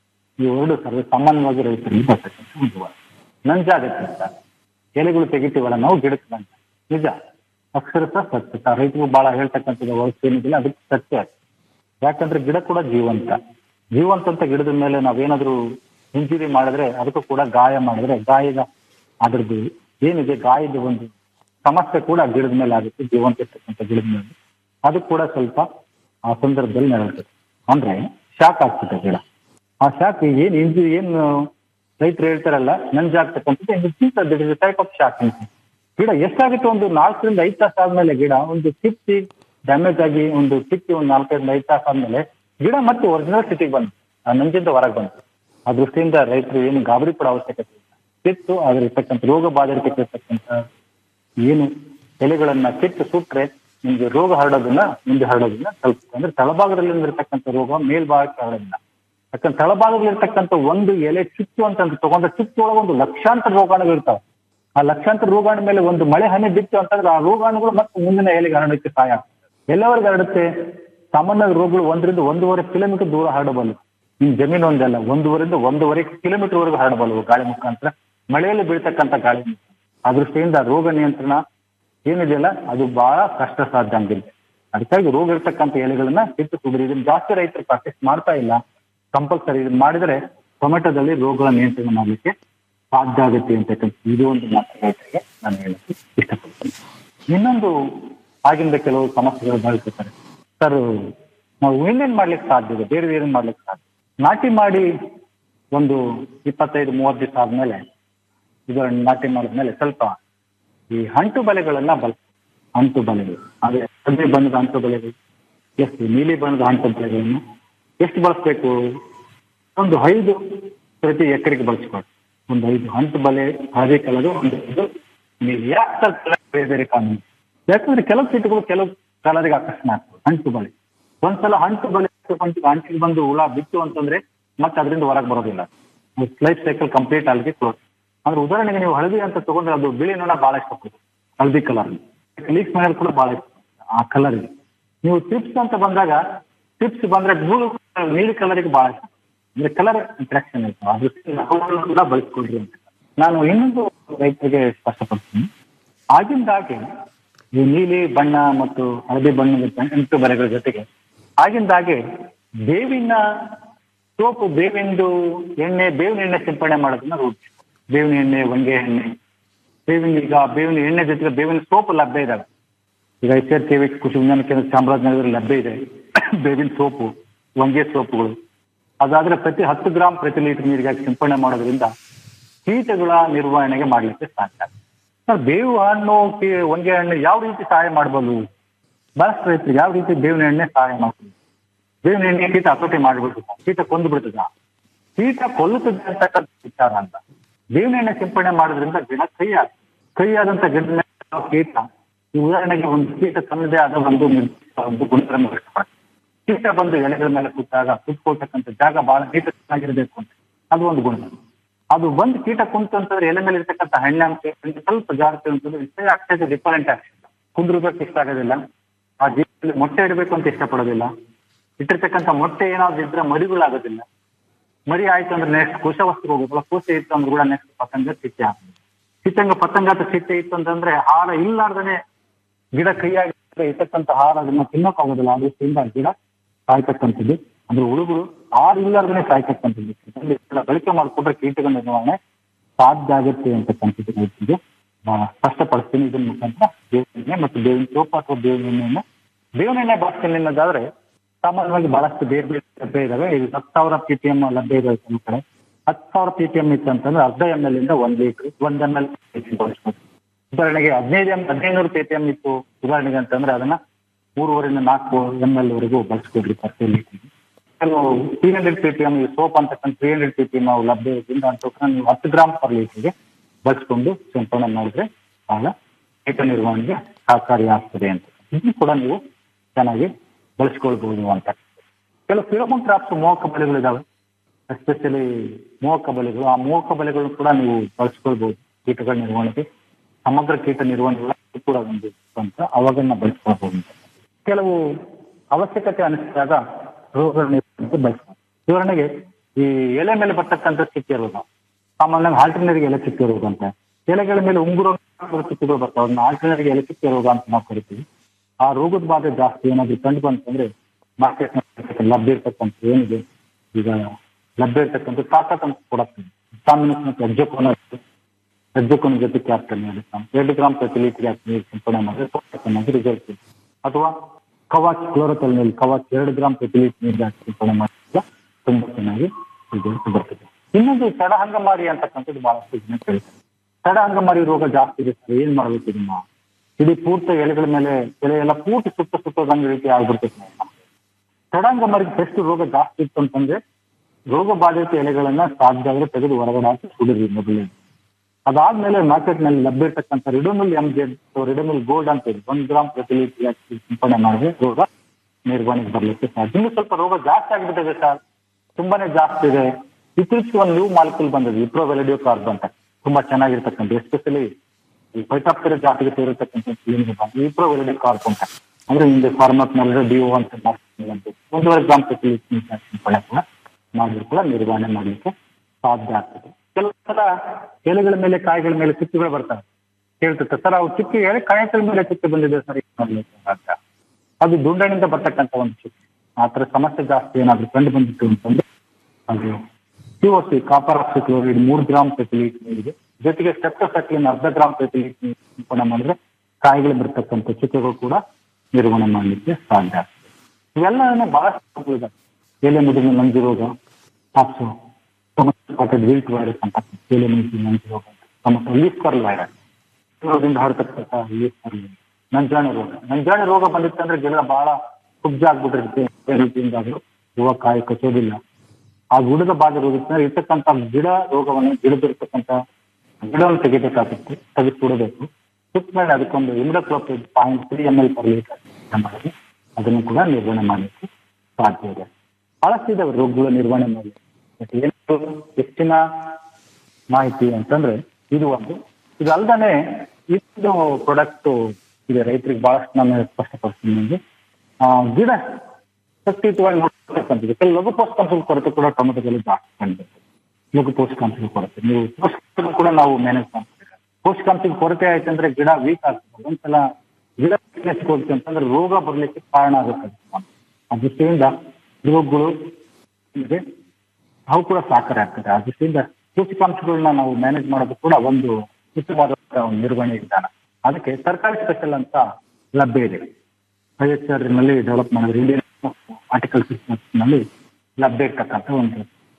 ಈ ಎರಡು ಸರ್ವ ಸಾಮಾನ್ಯವಾಗಿ ರೈತರಿಗೆ ಬರ್ತಕ್ಕಂಥ ಒಂದು ವಾದ. ನಂಜಾಗುತ್ತೆ ಸರ್ ಎಲೆಗಳು ತೆಗಿತೀವಲ್ಲ ನಾವು ಗಿಡಕ್ಕೆ ನಂಜ ನಿಜ ಅಕ್ಷರಶಃ ಸತ್ಯ ಸರ್ ರೈತರು ಬಹಳ ಹೇಳ್ತಕ್ಕಂಥದ್ದು ವಸ್ತು ಏನಿದಿಲ್ಲ ಅದಕ್ಕೆ ಸತ್ಯ ಅದು. ಯಾಕಂದ್ರೆ ಗಿಡ ಕೂಡ ಜೀವಂತ ಜೀವಂತ ಅಂತ ಗಿಡದ ಮೇಲೆ ನಾವೇನಾದ್ರೂ ಇಂಜುರಿ ಮಾಡಿದ್ರೆ ಅದಕ್ಕೂ ಕೂಡ ಗಾಯ ಮಾಡಿದ್ರೆ ಗಾಯದ ಅದ್ರದ್ದು ಏನಿದೆ ಗಾಯದ ಒಂದು ಸಮಸ್ಯೆ ಕೂಡ ಗಿಡದ ಮೇಲೆ ಆಗುತ್ತೆ ಜೀವಂತ ಇರ್ತಕ್ಕಂಥ ಗಿಡದ ಮೇಲೆ ಅದು ಕೂಡ ಸ್ವಲ್ಪ ಆ ಸಂದರ್ಭದಲ್ಲಿ ನೆರಳುತ್ತದೆ ಅಂದ್ರೆ ಶಾಕ್ ಆಗ್ತದೆ ಗಿಡ ಆ ಶಾಕ್ ಏನ್ ಇಂಜುರಿ ಏನು ರೈತರು ಹೇಳ್ತಾರಲ್ಲ ನಂಜಾಗ್ತಕ್ಕಂಥದ್ದು ಟೈಪ್ ಆಫ್ ಶಾಕ್ ಅಂತ ಗಿಡ ಎಷ್ಟಾಗುತ್ತೆ ಒಂದು ನಾಲ್ಕರಿಂದ ಐದು ತಾಸು ಆದ್ಮೇಲೆ ಗಿಡ ಒಂದು ಕಿತ್ತಿ ಡ್ಯಾಮೇಜ್ ಆಗಿ ಒಂದು ಕಿತ್ತಿ ಒಂದು ನಾಲ್ಕೈದು ಐದು ತಾಸು ಆದ್ಮೇಲೆ ಗಿಡ ಮತ್ತೆ ಒರಿಜಿನಲ್ ಸ್ಥಿತಿಗೆ ಬಂತು ಆ ನಂಜಿಂದ ಹೊರಗೆ ಬಂತು ಆ ದೃಷ್ಟಿಯಿಂದ ರೈತರು ಏನು ಗಾಬರಿ ಪಡೋ ಅವಶ್ಯಕತೆ ಇಲ್ಲ ಕಿತ್ತು ಅದ್ರಿರ್ತಕ್ಕಂಥ ರೋಗ ಬಾಧಿತ ಇರ್ತಕ್ಕಂಥ ಏನು ಎಲೆಗಳನ್ನ ಕಿತ್ತು ಸುಟ್ರೆ ನಿಮ್ಗೆ ರೋಗ ಹರಡೋದನ್ನ ಮುಂದೆ ಹರಡೋದನ್ನ ಸ್ವಲ್ಪ ಅಂದ್ರೆ ತಳಭಾಗದಲ್ಲಿ ಇರ್ತಕ್ಕಂಥ ರೋಗ ಮೇಲ್ಭಾಗಕ್ಕೆ ಹರಡೋದಿಲ್ಲ ಯಾಕಂದ್ರೆ ತಳಭಾಗದಲ್ಲಿ ಇರ್ತಕ್ಕಂಥ ಒಂದು ಎಲೆ ಚುಚ್ಚು ಅಂತ ತಗೊಂಡ್ರೆ ಚುಚ್ಚು ಒಳಗೆ ಒಂದು ಲಕ್ಷಾಂತರ ರೋಗಾಣುಗಳು ಇರ್ತಾವೆ ಆ ಲಕ್ಷಾಂತರ ರೋಗಾಣು ಮೇಲೆ ಒಂದು ಮಳೆ ಹನಿ ಬಿತ್ತು ಅಂತಂದ್ರೆ ಆ ರೋಗಾಣುಗಳು ಮತ್ತೆ ಮುಂದಿನ ಎಲೆಗೆ ಹರಡೋಕ್ಕೆ ಸಹಾಯ ಆಗ್ತದೆ ಎಲ್ಲವರೆಗೆ ಹರಡುತ್ತೆ ಸಾಮಾನ್ಯ ರೋಗಗಳು ಒಂದರಿಂದ ಒಂದೂವರೆ ಕಿಲೋಮೀಟರ್ ದೂರ ಹರಡಬಲ್ಲವು ನಿಮ್ ಜಮೀನು ಒಂದಲ್ಲ ಒಂದೂವರೆಯಿಂದ ಒಂದೂವರೆ ಕಿಲೋಮೀಟರ್ ವರೆಗೂ ಹರಡಬಲ್ಲವು ಗಾಳಿ ಮುಖಾಂತರ ಮಳೆಯಲ್ಲಿ ಬೀಳ್ತಕ್ಕಂಥ ಗಾಳಿ ಮುಖಾಂತರ. ಆ ದೃಷ್ಟಿಯಿಂದ ರೋಗ ನಿಯಂತ್ರಣ ಏನಿದೆಯಲ್ಲ ಅದು ಬಹಳ ಕಷ್ಟ ಸಾಧ್ಯ ಹಂಗಿಲ್ಲ ಅದಕ್ಕಾಗಿ ರೋಗ ಇರ್ತಕ್ಕಂಥ ಎಲೆಗಳನ್ನ ಕಿತ್ತು ಕುದುರಿ ಇದನ್ನ ಜಾಸ್ತಿ ರೈತರು ಪ್ರಾಕ್ಟೀಸ್ ಮಾಡ್ತಾ ಇಲ್ಲ ಕಂಪಲ್ಸರಿ ಇದನ್ನ ಮಾಡಿದ್ರೆ ಟೊಮೆಟೊದಲ್ಲಿ ರೋಗಗಳ ನಿಯಂತ್ರಣ ಮಾಡ್ಲಿಕ್ಕೆ ಸಾಧ್ಯ ಆಗುತ್ತೆ ಅಂತಕ್ಕಂಥ ಇದು ಒಂದು ಮಾತು ರೈತರಿಗೆ ನಾನು ಹೇಳಕ್ಕೆ ಇಷ್ಟಪಡ್ತೀನಿ ಇನ್ನೊಂದು ಆಗಿಂದ ಕೆಲವು ಸಮಸ್ಯೆಗಳು ಬೆಳೆಸಿರ್ತಾರೆ ಸರ್ ನಾವು ಏನೇನ್ ಮಾಡ್ಲಿಕ್ಕೆ ಸಾಧ್ಯ ಇದೆ ಬೇರೆ ಏನೇನ್ ಮಾಡ್ಲಿಕ್ಕೆ ಸಾಧ್ಯ ನಾಟಿ ಮಾಡಿ ಒಂದು ಇಪ್ಪತ್ತೈದು ಮೂವತ್ತು ದಿವಸ ಆದ್ಮೇಲೆ ಇದನ್ನ ನಾಟಿ ಮಾಡಿದ್ಮೇಲೆ ಸ್ವಲ್ಪ ಈ ಅಂಟು ಬಲೆಗಳನ್ನ ಬಳಸ ಅಂಟು ಬಲೆಗಳು ಅದೇ ಹಳದಿ ಬಣ್ಣದ ಅಂಟು ಬಲೆಗಳು ಎಷ್ಟು ನೀಲಿ ಬಣ್ಣದ ಅಂಟು ಬಲೆಗಳನ್ನು ಎಷ್ಟು ಬಳಸ್ಬೇಕು ಒಂದು ಐದು ಪ್ರತಿ ಎಕರೆಗೆ ಬಳಸ್ಕೊಡಿ ಒಂದು ಐದು ಹಂಟು ಬಲೆ ಹಳದಿ ಕಲರ್ ಒಂದು ಐದು ನೀಲಿ ಯಾಕೆ ಕಲರ್ ಬೇರೆ ಬೇರೆ ಕಾನೂನು ಯಾಕಂದ್ರೆ ಕೆಲವು ಕೀಟಗಳು ಕೆಲವು ಕಲರಿಗೆ ಆಕರ್ಷಣೆ ಆಗ್ತವೆ ಹಂಟು ಬಲೆ ಒಂದ್ಸಲ ಹಂಟು ಬಲೆ ಹಂಟು ಹಂಟಿಗೆ ಬಂದು ಹುಳ ಬಿತ್ತು ಅಂತಂದ್ರೆ ಮತ್ತೆ ಅದರಿಂದ ಹೊರಗೆ ಬರೋದಿಲ್ಲ ಲೈಫ್ ಸೈಕಲ್ ಕಂಪ್ಲೀಟ್ ಅಲ್ಲಿಗೆ ಕ್ಲೋಸ್ ಅಂದ್ರೆ ಉದಾಹರಣೆಗೆ ನೀವು ಹಳದಿ ಅಂತ ತಗೊಂಡ್ರೆ ಅದು ಬಿಳಿ ನೋಡ ಬಹಳ ಇಷ್ಟಪಡ್ತೀವಿ ಹಳದಿ ಕಲರ್ ಲೀಫ್ ಮೇಲೆ ಕೂಡ ಬಹಳ ಇಷ್ಟ ಆ ಕಲರ್ಗೆ ನೀವು ಟಿಪ್ಸ್ ಅಂತ ಬಂದಾಗ ಟಿಪ್ಸ್ ಬಂದ್ರೆ ಬ್ಲೂ ನೀಲಿ ಕಲರ್ಗೆ ಬಹಳ ಇಷ್ಟ ಅಂದ್ರೆ ಕಲರ್ ಇಂಟ್ರಾಕ್ಷನ್ ಇರ್ತದೆ ಅದ್ರ ಅವುಗಳನ್ನು ಕೂಡ ಬಳಸ್ಕೊಳ್ರಿ ಅಂತ ನಾನು ಇನ್ನೊಂದು ರೈತರಿಗೆ ಸ್ಪಷ್ಟಪಡ್ತೀನಿ ಆಗಿಂದಾಗೆ ಈ ನೀಲಿ ಬಣ್ಣ ಮತ್ತು ಹಳದಿ ಬಣ್ಣದ ಎಂಟು ಬರೆಗಳ ಜೊತೆಗೆ ಆಗಿಂದಾಗೆ ಬೇವಿನ ಸೋಪು ಬೇವಿಂದು ಎಣ್ಣೆ ಬೇವಿನ ಎಣ್ಣೆ ಸಿಂಪಡಣೆ ಮಾಡೋದನ್ನ ರೂಢಿ ಬೇವಿನ ಎಣ್ಣೆ ಹೊಂಗೆ ಎಣ್ಣೆ ಬೇವಿನ ಈಗ ಬೇವಿನ ಎಣ್ಣೆ ಜೊತೆಗೆ ಬೇವಿನ ಸೋಪ್ ಲಭ್ಯ ಇದಾವೆ ಈಗ ಎಚ್ ಆರ್ ಕೆ ವಿ ಕೃಷಿ ವಿಜ್ಞಾನ ಕೇಂದ್ರ ಚಾಮರಾಜನಗರದಲ್ಲಿ ಲಭ್ಯ ಇದೆ ಬೇವಿನ ಸೋಪು ಹೊಂಗೆ ಸೋಪುಗಳು ಅದಾದ್ರೆ ಪ್ರತಿ ಹತ್ತು ಗ್ರಾಂ ಪ್ರತಿ ಲೀಟರ್ ನೀರಿಗೆ ಹಾಕಿ ಸಿಂಪಡಣೆ ಮಾಡೋದ್ರಿಂದ ಕೀಟಗಳ ನಿರ್ವಹಣೆಗೆ ಮಾಡ್ಲಿಕ್ಕೆ ಸಾಧ್ಯ ಸರ್ ಬೇವು ಹಣ್ಣು ಕಿ- ಹೊಂಗೆ ಹಣ್ಣು ಯಾವ ರೀತಿ ಸಹಾಯ ಮಾಡ್ಬೋದು ಬಹಳಷ್ಟು ರೈತರಿಗೆ ಯಾವ ರೀತಿ ಬೇವಿನ ಎಣ್ಣೆ ಸಹಾಯ ಮಾಡ್ಬೋದು ಬೇವಿನ ಎಣ್ಣೆ ಕೀಟ ಹತೋಟಿ ಮಾಡ್ಬಿಡ್ತದ ಕೀಟ ಕೊಂದು ಬಿಡ್ತದ ಕೀಟ ಕೊಲ್ಲುತ್ತದೆ ಅಂತಕ್ಕಂಥ ವಿಚಾರ ಅಂತ ಬೇವಿನ ಎಣ್ಣೆ ಸಿಂಪಡಣೆ ಮಾಡೋದ್ರಿಂದ ಗಿಡ ಕೈ ಆಗ್ತದೆ ಕೈ ಆದಂತ ಗಿಡದ ಮೇಲೆ ಇರೋ ಕೀಟ ಈ ಉದಾಹರಣೆಗೆ ಒಂದು ಕೀಟ ತನ್ನದೇ ಆದ ಒಂದು ನಿರ್ದಿಷ್ಟ ಒಂದು ಗುಣಧರ್ಮ ವ್ಯಕ್ತಪಡಿಸ್ತದೆ ಕೀಟ ಬಂದು ಎಲೆಗಳ ಮೇಲೆ ಕೂತಾಗ ಕುತ್ಕೊಳ್ತಕ್ಕಂಥ ಜಾಗ ಬಹಳ ನೀಟ ಚೆನ್ನಾಗಿರ್ಬೇಕು ಅಂತ ಅದು ಒಂದು ಗುಣಧರ್ಮ ಅದು ಬಂದು ಕೀಟ ಕುಂತು ಅಂತಂದ್ರೆ ಎಲೆ ಮೇಲೆ ಇರ್ತಕ್ಕಂಥ ಹಣ್ಣಾಂಶ ಸ್ವಲ್ಪ ಜಾಸ್ತಿ ಅಂತಂದ್ರೆ ವಿಷಯ ಆಗ್ತದೆ ಡಿಫರೆಂಟ್ ಆಗ್ತದೆ ಕುಂದ್ರಬೇಕು ಇಷ್ಟ ಆಗೋದಿಲ್ಲ ಆ ಜೀವನದಲ್ಲಿ ಮೊಟ್ಟೆ ಇಡಬೇಕು ಅಂತ ಇಷ್ಟಪಡೋದಿಲ್ಲ ಇಟ್ಟಿರ್ತಕ್ಕಂಥ ಮೊಟ್ಟೆ ಏನಾದ್ರು ಇದ್ರೆ ಮರಿಗಳಾಗೋದಿಲ್ಲ ಮರಿ ಆಯ್ತು ಅಂದ್ರೆ ನೆಕ್ಸ್ಟ್ ಕೋಶ ವಸ್ತು ಹೋಗುತ್ತಲ್ಲ ಕೋಶ ಇತ್ತು ಅಂದ್ರೆ ಕೂಡ ನೆಕ್ಸ್ಟ್ ಪತಂಗ ಚಿಟ್ಟೆ ಆಗ್ತದೆ ಚಿತ್ತಂಗ ಪತಂಗಾತ ಚಿಟ್ಟೆ ಇತ್ತು ಅಂತಂದ್ರೆ ಹಾರ ಇಲ್ಲಾರ್ದನೆ ಗಿಡ ಕೈಯಾಗಿ ಇರ್ತಕ್ಕಂಥ ಹಾರ ಅದನ್ನ ತಿನ್ನೋಕ್ಕಾಗೋದಿಲ್ಲ ಆ ದೃಷ್ಟಿಯಿಂದ ಗಿಡ ಸಾಯ್ತಕ್ಕಂಥದ್ದು ಅಂದ್ರೆ ಹುಳುಗಳು ಹಾರ ಇಲ್ಲಾರ್ದನೆ ಸಾಯ್ತಕ್ಕಂಥದ್ದು ಇದರಲ್ಲಿ ಇದೆಲ್ಲ ಬಳಕೆ ಮಾಡಿಕೊಂಡ್ರೆ ಕೀಟಗಳ ನಿರ್ವಹಣೆ ಸಾಧ್ಯ ಆಗುತ್ತೆ ಅಂತಕ್ಕಂಥದ್ದು ರೈತರಿಗೆ ಬಹಳ ಸ್ಪಷ್ಟಪಡಿಸ್ತೀನಿ ಇದನ್ನ ಮುಖಾಂತರ ಬೇವಿನ ಎಣ್ಣೆ ಮತ್ತು ಬೇವಿನ ಸೋಪ್ ಅಥವಾ ಬೇವಿನ ಎಣ್ಣೆಯನ್ನ ಬೇವಿನ ಎಣ್ಣೆ ಬಳಸ್ತೀನಿ ಅನ್ನೋದಾದ್ರೆ ಸಾಮಾನ್ಯವಾಗಿ ಬಹಳಷ್ಟು ಬೇರೆ ಬೇರೆ ಲಭ್ಯ ಇದಾವೆ ಇದು ಹತ್ತು ಸಾವಿರ ಪಿ ಪಿ ಎಂ ಲಭ್ಯ ಇದಾವೆ ಕೆಲವು ಕಡೆ ಹತ್ತು ಸಾವಿರ ಪಿ ಪಿ ಎಂ ಇತ್ತು ಅಂತಂದ್ರೆ ಅರ್ಧ ಎಮ್ ಎಲ್ ಇಂದ ಒಂದ್ ಲೀಟರ್ ಒಂದ್ ಎಮ್ ಎಲ್ ಬಳಸ್ಬೋದು ಉದಾಹರಣೆಗೆ ಹದಿನೈದು ಎಂ ಹದಿನೈನೂರು ಪಿ ಪಿ ಎಂ ಇತ್ತು ಉದಾಹರಣೆಗೆ ಅಂತಂದ್ರೆ ಅದನ್ನ ಮೂರುವರೆಯಿಂದ ನಾಲ್ಕು ಎಮ್ ಎಲ್ ವರೆಗೂ ಬಳಸ್ಕೊಡ್ರಿ ಪ್ರತಿ ಲೀಟರ್ಗೆ ಕೆಲವು three hundred P P M soap ಅಂತಕ್ಕಂಥ three hundred P P M ಲಭ್ಯ ಇದ್ರಿಂದ ಅಂತ ನೀವು ಹತ್ತು ಗ್ರಾಮ್ ಪರ್ ಲೀಟರ್ಗೆ ಬಳಸ್ಕೊಂಡು ಸಿಂಪಡಣೆ ಮಾಡಿದ್ರೆ ಬಹಳ ಕೀಟ ನಿರ್ವಹಣೆಗೆ ಸಹಕಾರಿ ಆಗ್ತದೆ ಅಂತ ಇದನ್ನು ಕೂಡ ನೀವು ಚೆನ್ನಾಗಿ ಬಳಸ್ಕೊಳ್ಬಹುದು ಅಂತ ಕೆಲವು ಫಿರೋಮೋನ್ ಟ್ರಾಪ್ಸ್ ಮೋಹಕ ಬಲೆಗಳಿದಾವೆ ಎಸ್ಪೆಷಲಿ ಮೋಹಕ ಬಲೆಗಳು ಆ ಮೋಹಕ ಬಲೆಗಳನ್ನು ಕೂಡ ನೀವು ಬಳಸ್ಕೊಳ್ಬಹುದು ಕೀಟಗಳ ನಿರ್ವಹಣೆಗೆ ಸಮಗ್ರ ಕೀಟ ನಿರ್ವಹಣೆ ಕೂಡ ಒಂದು ಅಂತ ಅವಾಗನ್ನ ಬಳಸ್ಕೊಳ್ಬಹುದು ಅಂತ ಕೆಲವು ಅವಶ್ಯಕತೆ ಅನಿಸಿದಾಗ ರೋಗ ನಿರ್ವಹಣೆಗೆ ಬಳಸ್ಬೋದು ಉದಾಹರಣೆಗೆ ಈ ಎಲೆ ಮೇಲೆ ಬರ್ತಕ್ಕಂಥ ಚಿಕ್ಕೆ ರೋಗ ಸಾಮಾನ್ಯವಾಗಿ ಆಲ್ಟರ್ನೇಟ್ಗೆ ಎಲೆ ಚಿಕ್ಕೆ ರೋಗ ಅಂತ ಎಲೆಗಳ ಮೇಲೆ ಉಂಗುರ ಚಿಕ್ಕಗಳು ಬರ್ತಾವೆ ಅದನ್ನ ಆಲ್ಟರ್ನೇಟ್ಗೆ ಎಲೆ ಚಿಕ್ಕೆ ರೋಗ ಅಂತ ನಾವು ಕರಿತೀವಿ ಆ ರೋಗದ ಬಾಧೆ ಜಾಸ್ತಿ ಏನಾದ್ರು ಕಂಡು ಬಂತಂದ್ರೆ ಮಾರ್ಕೆಟ್ ಲಭ್ಯ ಇರ್ತಕ್ಕಂಥ ಏನಿದೆ ಈಗ ಲಭ್ಯ ಇರ್ತಕ್ಕಂಥ ತಾಕತ್ತಂತ ಕೊಡತ್ತೆ ವಿಟಾಮಿನ್ಸ್ ಮತ್ತು ಎಜ್ಜಕೋನ ಎಜ್ಜಕೋನ ಜೊತೆ ಕ್ಯಾಪ್ಟನ್ ಎರಡು ಗ್ರಾಮ್ ಪ್ರತಿ ಲೀಟರ್ ನೀರು ಸಿಂಪಡಣೆ ಮಾಡಿದ್ರೆ ತುಂಬಾ ಚೆನ್ನಾಗಿ ರಿಸಲ್ಟ್ ಇದೆ ಅಥವಾ ಕವಾಚ್ ಕ್ಲೋರೋತಲ್ ನೀರು ಕವಾಚ್ ಎರಡು ಗ್ರಾಮ್ ಪ್ರತಿ ಲೀಟರ್ ನೀರು ಸಿಂಪಡಣೆ ಮಾಡಿದ್ರೆ ತುಂಬಾ ಚೆನ್ನಾಗಿ ರಿಸಲ್ಟ್ ಬರ್ತದೆ ಇನ್ನೊಂದು ತಡಹಂಗಮಾರಿ ಅಂತಕ್ಕಂಥದ್ದು ಬಹಳಷ್ಟು ಜನ ಕೇಳ್ತಾರೆ ತಡಹಂಗಮಾರಿ ರೋಗ ಜಾಸ್ತಿ ಇರುತ್ತೆ ಏನ್ ಮಾಡ್ಬೇಕು ಇದನ್ನ ಇಡೀ ಪೂರ್ತಿ ಎಲೆಗಳ ಮೇಲೆ ಎಲೆ ಎಲ್ಲ ಪೂರ್ತಿ ಸುತ್ತ ಸುತ್ತೋದಂಗ ರೀತಿ ಆಗ್ಬಿಡ್ತೈತೆ ತಡಂಗಮರಿಗೆ ಎಷ್ಟು ರೋಗ ಜಾಸ್ತಿ ಇತ್ತು ಅಂತಂದ್ರೆ ರೋಗ ಬಾಧಿತ ಎಲೆಗಳನ್ನ ಸಾಧ್ಯ ಆದ್ರೆ ತೆಗೆದು ಹೊರಗಡೆ ಹಾಕಿ ಸುಡಿದ್ರಿ ಮೊದಲೇ ಅದಾದ್ಮೇಲೆ ಮಾರ್ಕೆಟ್ ನಲ್ಲಿ ಲಭ್ಯ ಇರ್ತಕ್ಕಂಥ Ridomil M Z Ridomil gold ಅಂತ ಇದೆ ಒಂದ್ ಗ್ರಾಮ್ ಪ್ರತಿ ಲೀಟರ್ ಹಾಕಿ ಸಿಂಪಡಣೆ ಮಾಡಿದ್ರೆ ರೋಗ ನಿರ್ವಹಣೆಗೆ ಬರ್ಲಿಕ್ಕೆ ಸಾಧ್ಯ ಇನ್ನು ಸ್ವಲ್ಪ ರೋಗ ಜಾಸ್ತಿ ಆಗಿಬಿಟ್ಟಿದೆ ಸರ್ ತುಂಬಾನೇ ಜಾಸ್ತಿ ಇದೆ ಇತ್ತೀಚೆಗೆ ಒಂದು ನ್ಯೂ ಮಾಲಿಕ್ಯೂಲ್ ಬಂದಿದೆ ಇಪ್ರೋವೆಲಿಡಿಯೋ ಕಾರ್ಬ್ ಅಂತ ತುಂಬಾ ಚೆನ್ನಾಗಿರ್ತಕ್ಕಂಥ ಎಸ್ಪೆಷಲಿ ಈ ಪೈಟಾಪ್ಟರ ಜಾತಿಗೆ ಸೇರಿರ್ತಕ್ಕಂಥ ಇಪ್ರೋವೆಲಿಡಿಯೋ ಕಾರ್ಬ್ ಅಂತ ಅಂದ್ರೆ ಹಿಂದೆ ಫಾರ್ಮಕ್ ನಲ್ಲಿ ಡಿಒ ಅಂತ ಮಾಡ್ತೀನಿ ಅಂತ ಒಂದೂವರೆ ಗ್ರಾಮ್ ಪ್ರತಿ ಲೀಟರ್ ಸಿಂಪಡಣೆ ಕೂಡ ಮಾಡಿದ್ರು ಕೂಡ ನಿರ್ವಹಣೆ ಮಾಡ್ಲಿಕ್ಕೆ ಸಾಧ್ಯ ಆಗ್ತದೆ ಕೆಲವು ಸಲ ಎಲೆಗಳ ಮೇಲೆ ಕಾಯಿಗಳ ಮೇಲೆ ಚಿಕ್ಕುಗಳು ಬರ್ತವೆ ಕೇಳ್ತಿರ್ತಾರೆ ಸರ್ ಅವು ಚಿಕ್ಕ ಎಲೆ ಕಾಯಿಗಳ ಮೇಲೆ ಚಿಕ್ಕ ಬಂದಿದೆ ಸರ್ ಏನ್ ಮಾಡ್ಲಿಕ್ಕೆ ಸಾಧ್ಯ ಅದು ದುಂಡನಿಂದ ಬರ್ತಕ್ಕಂಥ ಒಂದು ಚಿಕ್ಕ ಆ ಥರ ಸಮಸ್ಯೆ ಜಾಸ್ತಿ ಏನಾದ್ರು ಕಂಡು ಬಂದಿತ್ತು ಅಂತಂದ್ರೆ ಅದು ಸಿ ಕಾಪರ್ ಆಕ್ಸಿಕ್ಲೋರೈಡ್ ಮೂರು ಗ್ರಾಮ್ ಪ್ರತಿ ಲೀಟರ್ ನೀರಿಗೆ ಜೊತೆಗೆ ಸ್ಟೆಪ್ಟೋಸೈಕ್ಲಿನ್ ಅರ್ಧ ಗ್ರಾಮ್ ಪ್ರತಿ ಲೀಟರ್ ನೀರು ಸಿಂಪಡಣೆ ಮಾಡಿದ್ರೆ ಕಾಯಿಗಳು ಬರ್ತಕ್ಕಂಥ ಚಿಕ್ಕಗಳು ಕೂಡ ನಿರ್ವಹಣೆ ಮಾಡಲಿಕ್ಕೆ ಸಾಧ್ಯ ಆಗ್ತದೆ ಇವೆಲ್ಲ ಬಹಳಷ್ಟು ಇದಾವೆ ಎಲೆ ಮುದುಗಿನ ನಂಜು ರೋಗ ಪಾಪ್ಸು ಟೊಮೆಟೊ ವಿಲ್ಟ್ ವೈರಸ್ ಅಂತ ಎಲೆ ಮುದುಗಿನ ನಂಜು ರೋಗ ಟೊಮೆಟೊ ಲೀಫ್ ಕರ್ಲ್ ವೈರಸ್ ರೋಗದಿಂದ ಹರಡ್ತಕ್ಕಂಥ ಲೀಫ್ ಕರ್ಲ್ ನಂಜಾಣೆ ರೋಗ ನಂಜಾಣೆ ರೋಗ ಬಂದಿತ್ತಂದ್ರೆ ಗಿಡ ಬಹಳ ಕುಬ್ಜ ಆಗ್ಬಿಟ್ಟಿರುತ್ತೆ ರೀತಿಯಿಂದಾದ್ರು ಹೂವ ಕಾಯಿ ಕಚ್ಚೋದಿಲ್ಲ ಆ ಗಿಡದ ಬಾಧೆ ರೋಗಕ್ಕೆ ಇರ್ತಕ್ಕಂಥ ಗಿಡ ರೋಗವನ್ನು ಗಿಡದಿರ್ತಕ್ಕಂಥ ಗಿಡವನ್ನು ತೆಗಿಬೇಕಾಗುತ್ತೆ ತೆಗೆದುಬಿಡಬೇಕು ಸುತ್ತ ಮೇಲೆ ಅದಕ್ಕೊಂದು imidacloprid point three M L per litre ಮಾಡಿ ಅದನ್ನು ಕೂಡ ನಿರ್ವಹಣೆ ಮಾಡಲಿಕ್ಕೆ ಸಾಧ್ಯ ಇದೆ ಬಹಳಷ್ಟು ಇದಾವೆ ರೋಗಗಳ ನಿರ್ವಹಣೆ ಮೇಲೆ ಬಟ್ ಏನು ಹೆಚ್ಚಿನ ಮಾಹಿತಿ ಅಂತಂದ್ರೆ ಇದು ಒಂದು ಇದು ಅಲ್ದಾನೆ ಇದು ಪ್ರಾಡಕ್ಟ್ ಇದೆ ರೈತರಿಗೆ ಬಹಳಷ್ಟು ನಾನು ಸ್ಪಷ್ಟಪಡಿಸ್ತೀನಿ ನಿಮಗೆ ಆ, ಗಿಡ ಶಕ್ತಿಯುತವಾಗಿ ನೋಡ್ತಕ್ಕಂಥದ್ದು ಕೆಲವು ಲಘು ಪೋಷಕಾಂಶಗಳ ಕೊರತೆ ಕೂಡ ಟೊಮೆಟೊದಲ್ಲಿ ಜಾಸ್ತಿ ಕಂಡಿದೆ ಲಘು ಪೋಷಕಾಂಶಗಳ ಕೊರತೆ ನೀವು ಪೋಷಕಾಂಶ ಕೂಡ ನಾವು ಮ್ಯಾನೇಜ್ ಮಾಡ್ತೀವಿ ಪೋಷಕಾಂಶದ ಕೊರತೆ ಆಯ್ತು ಅಂದ್ರೆ ಗಿಡ ವೀಕ್ ಆಗ್ತದೆ ಒಂದ್ಸಲ ಗಿಡ ವೀಕ್ನೆಸ್ ಹೋಗುತ್ತೆ ಅಂತಂದ್ರೆ ರೋಗ ಬರ್ಲಿಕ್ಕೆ ಕಾರಣ ಆಗುತ್ತೆ ಆ ದೃಷ್ಟಿಯಿಂದ ರೋಗಗಳು ಇದೆ ಅವು ಕೂಡ ಸಹಕಾರಿ ಆಗ್ತದೆ ಆ ದೃಷ್ಟಿಯಿಂದ ಪೋಷಕಾಂಶಗಳನ್ನ ನಾವು ಮ್ಯಾನೇಜ್ ಮಾಡೋದು ಕೂಡ ಒಂದು ಉತ್ತಮವಾದ ಒಂದು ನಿರ್ವಹಣೆ ವಿಧಾನ ಅದಕ್ಕೆ ಸರ್ಕಾರಿ ಸ್ಪೆಷಲ್ ಅಂತ ಲಭ್ಯ ಇದೆ ಐ ಎಚ್ ಆರ್ ನಲ್ಲಿ ಡೆವಲಪ್ ಮಾಡಿದ್ರೆ ಇಂಡಿಯನ್ ಆರ್ಟಿಕಲ್ಚರ್ ನಲ್ಲಿ ಲಭ್ಯ ಇರ್ತಕ್ಕಂಥ ಒಂದು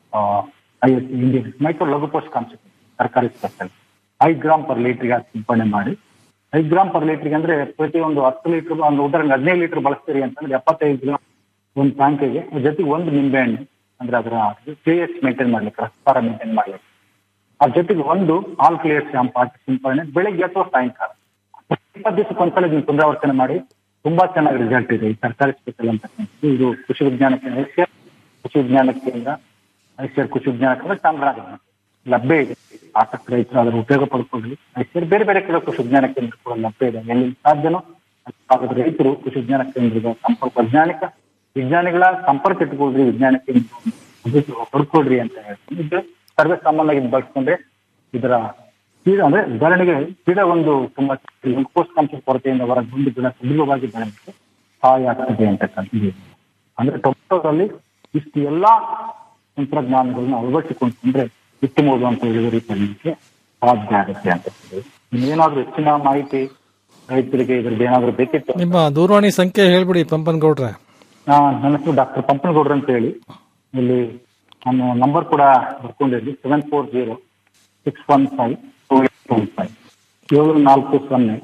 ಐ ಎಸ್ ಇಂಡಿಯನ್ ಮೈಕ್ರೋ ಲಘು ಪೋಷಕಾಂಶ ಸರ್ಕಾರಿ ಸ್ಪೆಷಲ್ ಐದು ಗ್ರಾಮ್ ಪರ್ ಲೀಟರ್ಗೆ ಸಿಂಪಡಣೆ ಮಾಡಿ ಐದು ಗ್ರಾಮ್ ಪರ್ ಲೀಟರ್ಗೆ ಅಂದ್ರೆ ಪ್ರತಿಯೊಂದು ಹತ್ತು ಲೀಟರ್ ಒಂದು ಉದಾಹರಣೆ ಹದಿನೈದು ಲೀಟರ್ ಬಳಸ್ತೀರಿ ಅಂತಂದ್ರೆ ಎಪ್ಪತ್ತೈದು ಗ್ರಾಮ್ ಒಂದು ಟ್ಯಾಂಕಿಗೆ ಜೊತೆಗೆ ಒಂದು ನಿಂಬೆಹಣ್ಣು ಅಂದ್ರೆ ಅದರ ಪಿ ಎಚ್ ಮೇಂಟೈನ್ ಮಾಡ್ಲಿಕ್ಕೆ ರಸಸಾರ ಮೇಂಟೈನ್ ಮಾಡ್ಲಿಕ್ಕೆ ಅದ್ರ ಜೊತೆಗೆ ಒಂದು ಆಲ್ ಕ್ಲಿಯರ್ ಶಾಂಪು ಹಾಕಿ ಸಿಂಪಡಣೆ ಬೆಳಿಗ್ಗೆ ಅಥವಾ ಸಾಯಂಕಾಲ ಇಪ್ಪತ್ತು ದಿವಸಕ್ಕೆ ಒಂದ್ಸಲ ನೀವು ಪುನರಾವರ್ತನೆ ಮಾಡಿ ತುಂಬಾ ಚೆನ್ನಾಗಿ ರಿಸಲ್ಟ್ ಇದೆ ಈ ಸರ್ಕಾರಿ ಸ್ಪೆಷಲ್ ಅಂತಕ್ಕಂಥದ್ದು ಇದು ಕೃಷಿ ವಿಜ್ಞಾನ ಕೇಂದ್ರ ಐಸಿಆರ್ ಕೃಷಿ ವಿಜ್ಞಾನ ಕೇಂದ್ರ ಐಸಿಆರ್ ಕೃಷಿ ವಿಜ್ಞಾನ ಕೇಂದ್ರ ಚಾಮರಾಜನಗರ ಲಭ್ಯ ಇದೆ ಆಸಕ್ತ ರೈತರು ಅದರ ಉಪಯೋಗ ಪಡ್ಕೊಳ್ಳಿ ಐಸಿಆರ್ ಬೇರೆ ಬೇರೆ ಕೆಲವು ಕೃಷಿ ವಿಜ್ಞಾನ ಕೇಂದ್ರ ಕೂಡ ಲಭ್ಯ ಇದೆ ಎಲ್ಲಿ ಸಾಧ್ಯನೋ ಅಲ್ಲಿ ಭಾಗದ ರೈತರು ಕೃಷಿ ವಿಜ್ಞಾನ ಕೇಂದ್ರದ ಸಂಪರ್ಕ ವೈಜ್ಞಾನಿಕ ವಿಜ್ಞಾನಿಗಳ ಸಂಪರ್ಕ ಇಟ್ಕೊಳ್ರಿ ವಿಜ್ಞಾನ ಕೇಂದ್ರ ಪಡ್ಕೊಳ್ರಿ ಅಂತ ಹೇಳ್ತೀನಿ ಇದು ಸರ್ವೇ ಸಾಮಾನ್ಯವಾಗಿ ಇದ್ ಬಳಸ್ಕೊಂಡ್ರೆ ಇದರ ಕೀಟ ಅಂದ್ರೆ ಉದಾಹರಣೆಗೆ ಗಿಡ ಒಂದು ತುಂಬಾ ಪೋಷಕಾಂಶ ಕೊರತೆಯಿಂದ ಹೊರಗೆ ಬಂದು ಗಿಡ ಸುಲಭವಾಗಿ ಬೆಳೆಯಲಿಕ್ಕೆ ಸಹಾಯ ಆಗ್ತದೆ ಅಂತಕ್ಕಂಥದ್ದು ಅಂದ್ರೆ ಟೊಮೆಟೊದಲ್ಲಿ ಇಷ್ಟು ಎಲ್ಲಾ ತಂತ್ರಜ್ಞಾನಗಳನ್ನ ಅಳವಡಿಸಿಕೊಂಡ್ರೆ ಉತ್ತಮವಾದಂತ ಇಳುವರಿ ಪಡೆಯಲಿಕ್ಕೆ ಸಾಧ್ಯ ಆಗುತ್ತೆ ಅಂತ ಹೇಳ್ತೀವಿ. ಇನ್ನೇನಾದ್ರೂ ಹೆಚ್ಚಿನ ಮಾಹಿತಿ ರೈತರಿಗೆ ಇದ್ರದ್ದು ಏನಾದ್ರೂ ಬೇಕಿತ್ತು ನಿಮ್ಮ ದೂರವಾಣಿ ಸಂಖ್ಯೆ ಹೇಳ್ಬಿಡಿ ಪಂಪನ್ಗೌಡ್ರೆ ಆ, ನನ್ನ ಹೆಸರು ಡಾಕ್ಟರ್ ಪಂಪನಗೌಡ್ರು ಅಂತ ಹೇಳಿ ಇಲ್ಲಿ ನಾನು ನಂಬರ್ ಕೂಡ ಬರ್ಕೊಂಡಿದ್ವಿ seven four zero six one five two eight two five ಏಳು ನಾಲ್ಕು ಸೊನ್ನೆ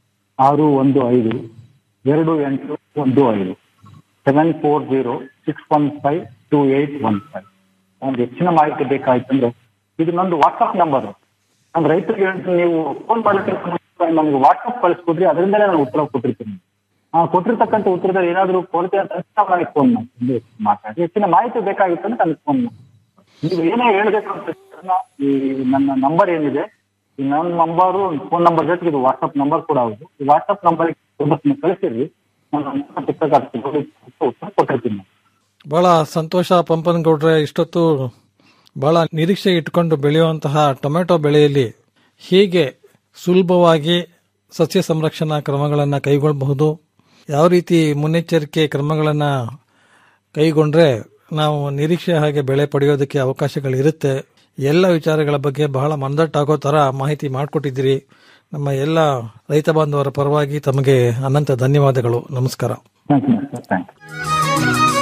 ಆರು ಒಂದು ಐದು ಎರಡು ಎಂಟು ಒಂದು ಐದು seven four zero six one five two eight one five ಒಂದು ಹೆಚ್ಚಿನ ಮಾಹಿತಿ ಬೇಕಾಯ್ತು ಅಂದ್ರೆ ಇದು ನಂದು ವಾಟ್ಸಪ್ ನಂಬರ್ ನಾನು ರೈತರಿಗೆ ಹೇಳ್ತೀನಿ ನೀವು ಫೋನ್ ಮಾಡಲಿಕ್ಕೆ ನಮಗೆ ವಾಟ್ಸಪ್ ಕಳಿಸ್ಕೊಡ್ರಿ ಅದರಿಂದಲೇ ನಾನು ಉತ್ತರ ಕೊಟ್ಟಿರ್ತೀನಿ ಆ ಕೊಟ್ಟಿರ್ತಕ್ಕಂಥ ಉತ್ತರದಲ್ಲಿ ಏನಾದರೂ ಕೊರತೆ ಅಂತ ಅನಿಸ್ತಾ ನನಗೆ ಫೋನ್ ಮಾಡಿ ಮಾತಾಡಿ ಹೆಚ್ಚಿನ ಮಾಹಿತಿ ಬೇಕಾಗಿತ್ತು ಅಂತ ನನಗೆ ಫೋನ್ ಮಾಡಿ ನೀವು ಏನೇ ಹೇಳ್ಬೇಕು ಅಂತ ತಕ್ಷಣ ಈ ನನ್ನ ನಂಬರ್ ಏನಿದೆ ಈ ನನ್ನ ನಂಬರು ಫೋನ್ ನಂಬರ್ ಜೊತೆಗೆ ಇದು ವಾಟ್ಸಪ್ ನಂಬರ್ ಕೂಡ ಹೌದು ಈ ವಾಟ್ಸಪ್ ನಂಬರ್ ಕಳಿಸಿರಿ ನಾನು ಚಿಕ್ಕದಾಗಿ ಉತ್ತರ ಕೊಟ್ಟಿರ್ತೀನಿ ಬಹಳ ಸಂತೋಷ ಪಂಪನ್ಗೌಡ್ರೆ ಇಷ್ಟೊತ್ತು ಬಹಳ ನಿರೀಕ್ಷೆ ಇಟ್ಕೊಂಡು ಬೆಳೆಯುವಂತಹ ಟೊಮೆಟೊ ಬೆಳೆಯಲ್ಲಿ ಹೀಗೆ ಸುಲಭವಾಗಿ ಸಸ್ಯ ಸಂರಕ್ಷಣಾ ಕ್ರಮಗಳನ್ನು ಕೈಗೊಳ್ಳಬಹುದು ಯಾವ ರೀತಿ ಮುನ್ನೆಚ್ಚರಿಕೆ ಕ್ರಮಗಳನ್ನು ಕೈಗೊಂಡ್ರೆ ನಾವು ನಿರೀಕ್ಷೆ ಹಾಗೆ ಬೆಳೆ ಪಡೆಯೋದಕ್ಕೆ ಅವಕಾಶಗಳಿರುತ್ತೆ ಎಲ್ಲ ವಿಚಾರಗಳ ಬಗ್ಗೆ ಬಹಳ ಮನದಟ್ಟಾಗೋ ಥರ ಮಾಹಿತಿ ಮಾಡಿಕೊಟ್ಟಿದ್ದೀರಿ ನಮ್ಮ ಎಲ್ಲ ರೈತ ಬಾಂಧವರ ಪರವಾಗಿ ತಮಗೆ ಅನಂತ ಧನ್ಯವಾದಗಳು ನಮಸ್ಕಾರ thank you sir thank you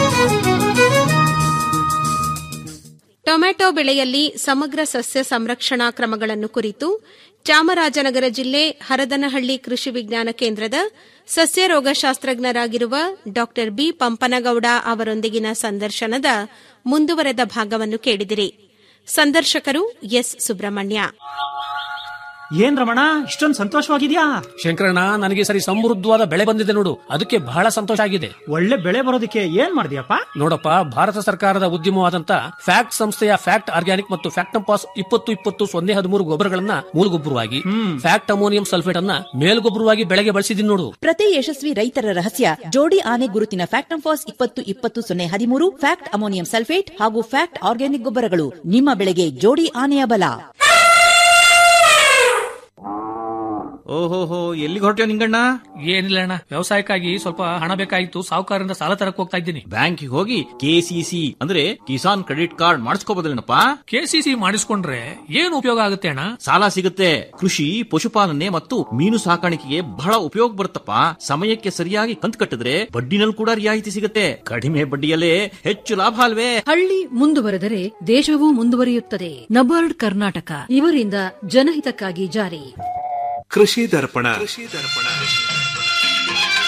tomato ಬೆಳೆಯಲ್ಲಿ ಸಮಗ್ರ ಸಸ್ಯ ಸಂರಕ್ಷಣಾ ಕ್ರಮಗಳನ್ನು ಕುರಿತು ಚಾಮರಾಜನಗರ ಜಿಲ್ಲೆ ಹರದನಹಳ್ಳಿ ಕೃಷಿ ವಿಜ್ಞಾನ ಕೇಂದ್ರದ ಸಸ್ಯ ರೋಗಶಾಸ್ತ್ರಜ್ಞರಾಗಿರುವ ಡಾ ಬಿ ಪಂಪನಗೌಡ ಅವರೊಂದಿಗಿನ ಸಂದರ್ಶನದ ಮುಂದುವರೆದ ಭಾಗವನ್ನು ಕೇಳಿದಿರಿ ಸಂದರ್ಶಕರು ಎಸ್ ಸುಬ್ರಹ್ಮಣ್ಯ ಏನ್ ರಮಣ ಇಷ್ಟೊಂದು ಸಂತೋಷವಾಗಿದ್ಯಾ ಶಂಕರಣ್ಣ ನನಗೆ ಈ ಸರಿ ಸಮೃದ್ಧವಾದ ಬೆಳೆ ಬಂದಿದೆ ನೋಡು ಅದಕ್ಕೆ ಬಹಳ ಸಂತೋಷ ಆಗಿದೆ ಒಳ್ಳೆ ಬೆಳೆ ಬರೋದಕ್ಕೆ ಏನ್ ಮಾಡಿದ್ಯಪ್ಪ ನೋಡಪ್ಪ ಭಾರತ ಸರ್ಕಾರದ ಉದ್ಯಮವಾದಂತ ಫ್ಯಾಕ್ಟ್ ಸಂಸ್ಥೆಯ ಫ್ಯಾಕ್ಟ್ ಆರ್ಗ್ಯಾನಿಕ್ ಮತ್ತು ಫ್ಯಾಕ್ಟಂಪಾಸ್ ಇಪ್ಪತ್ತು ಇಪ್ಪತ್ತು ಸೊನ್ನೆ ಹದಿಮೂರು ಗೊಬ್ಬರಗಳನ್ನ ಮೂಲಗೊಬ್ಬರವಾಗಿ ಫ್ಯಾಕ್ಟ್ ಅಮೋನಿಯಂ ಸಲ್ಫೇಟ್ ಅನ್ನ ಮೇಲ್ಗೊಬ್ಬರವಾಗಿ ಬೆಳೆಗೆ ಬಳಸಿದೀನಿ ನೋಡು ಪ್ರತಿ ಯಶಸ್ವಿ ರೈತರ ರಹಸ್ಯ ಜೋಡಿ ಆನೆ ಗುರುತಿನ ಫ್ಯಾಕ್ಟಂಫಾಸ್ ಇಪ್ಪತ್ತು ಇಪ್ಪತ್ತು ಸೊನ್ನೆ ಹದಿಮೂರು ಫ್ಯಾಕ್ಟ್ ಅಮೋನಿಯಂ ಸಲ್ಫೇಟ್ ಹಾಗೂ ಫ್ಯಾಕ್ಟ್ ಆರ್ಗ್ಯಾನಿಕ್ ಗೊಬ್ಬರಗಳು ನಿಮ್ಮ ಬೆಳೆಗೆ ಜೋಡಿ ಆನೆಯ ಬಲ ಓಹೋಹೋ ಎಲ್ಲಿಗೆ ಹೊರಟ್ಯೋ ನಿಂಗಣ್ಣ ಏನಿಲ್ಲ ಅಣ್ಣ ವ್ಯವಸಾಯಕ್ಕಾಗಿ ಸ್ವಲ್ಪ ಹಣ ಬೇಕಾಗಿತ್ತು ಸಾಹುಕಾರರಿಂದ ಸಾಲ ತರಕ್ ಹೋಗ್ತಾ ಇದ್ದೀನಿ ಬ್ಯಾಂಕಿಗೆ ಹೋಗಿ ಕೆಸಿಸಿ ಅಂದ್ರೆ ಕಿಸಾನ್ ಕ್ರೆಡಿಟ್ ಕಾರ್ಡ್ ಮಾಡಿಸ್ಕೋಬೋದಲ್ಲೇನಪ್ಪ ಕೆಸಿಸಿ ಮಾಡಿಸ್ಕೊಂಡ್ರೆ ಏನು ಉಪಯೋಗ ಆಗುತ್ತೆ ಅಣ್ಣ ಸಾಲ ಸಿಗುತ್ತೆ ಕೃಷಿ ಪಶುಪಾಲನೆ ಮತ್ತು ಮೀನು ಸಾಕಾಣಿಕೆಗೆ ಬಹಳ ಉಪಯೋಗ ಬರುತ್ತಪ್ಪ ಸಮಯಕ್ಕೆ ಸರಿಯಾಗಿ ಕಂತು ಕಟ್ಟಿದ್ರೆ ಬಡ್ಡಿನಲ್ಲಿ ಕೂಡ ರಿಯಾಯಿತಿ ಸಿಗುತ್ತೆ ಕಡಿಮೆ ಬಡ್ಡಿಯಲ್ಲೇ ಹೆಚ್ಚು ಲಾಭ ಅಲ್ವೇ ಹಳ್ಳಿ ಮುಂದುವರೆದರೆ ದೇಶವೂ ಮುಂದುವರಿಯುತ್ತದೆ ನಬಾರ್ಡ್ ಕರ್ನಾಟಕ ಇವರಿಂದ ಜನಹಿತಕ್ಕಾಗಿ ಜಾರಿ ಕೃಷಿ ದರ್ಪಣ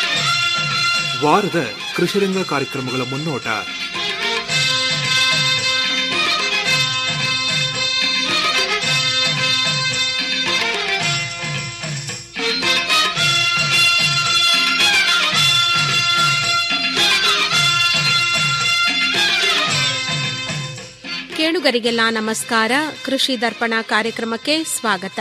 ವಾರದ ಕೃಷಿರಂಗ ಕಾರ್ಯಕ್ರಮಗಳ ಮುನ್ನೋಟ ಕೇಳುಗರಿಗೆಲ್ಲ ನಮಸ್ಕಾರ ಕೃಷಿ ದರ್ಪಣ ಕಾರ್ಯಕ್ರಮಕ್ಕೆ ಸ್ವಾಗತ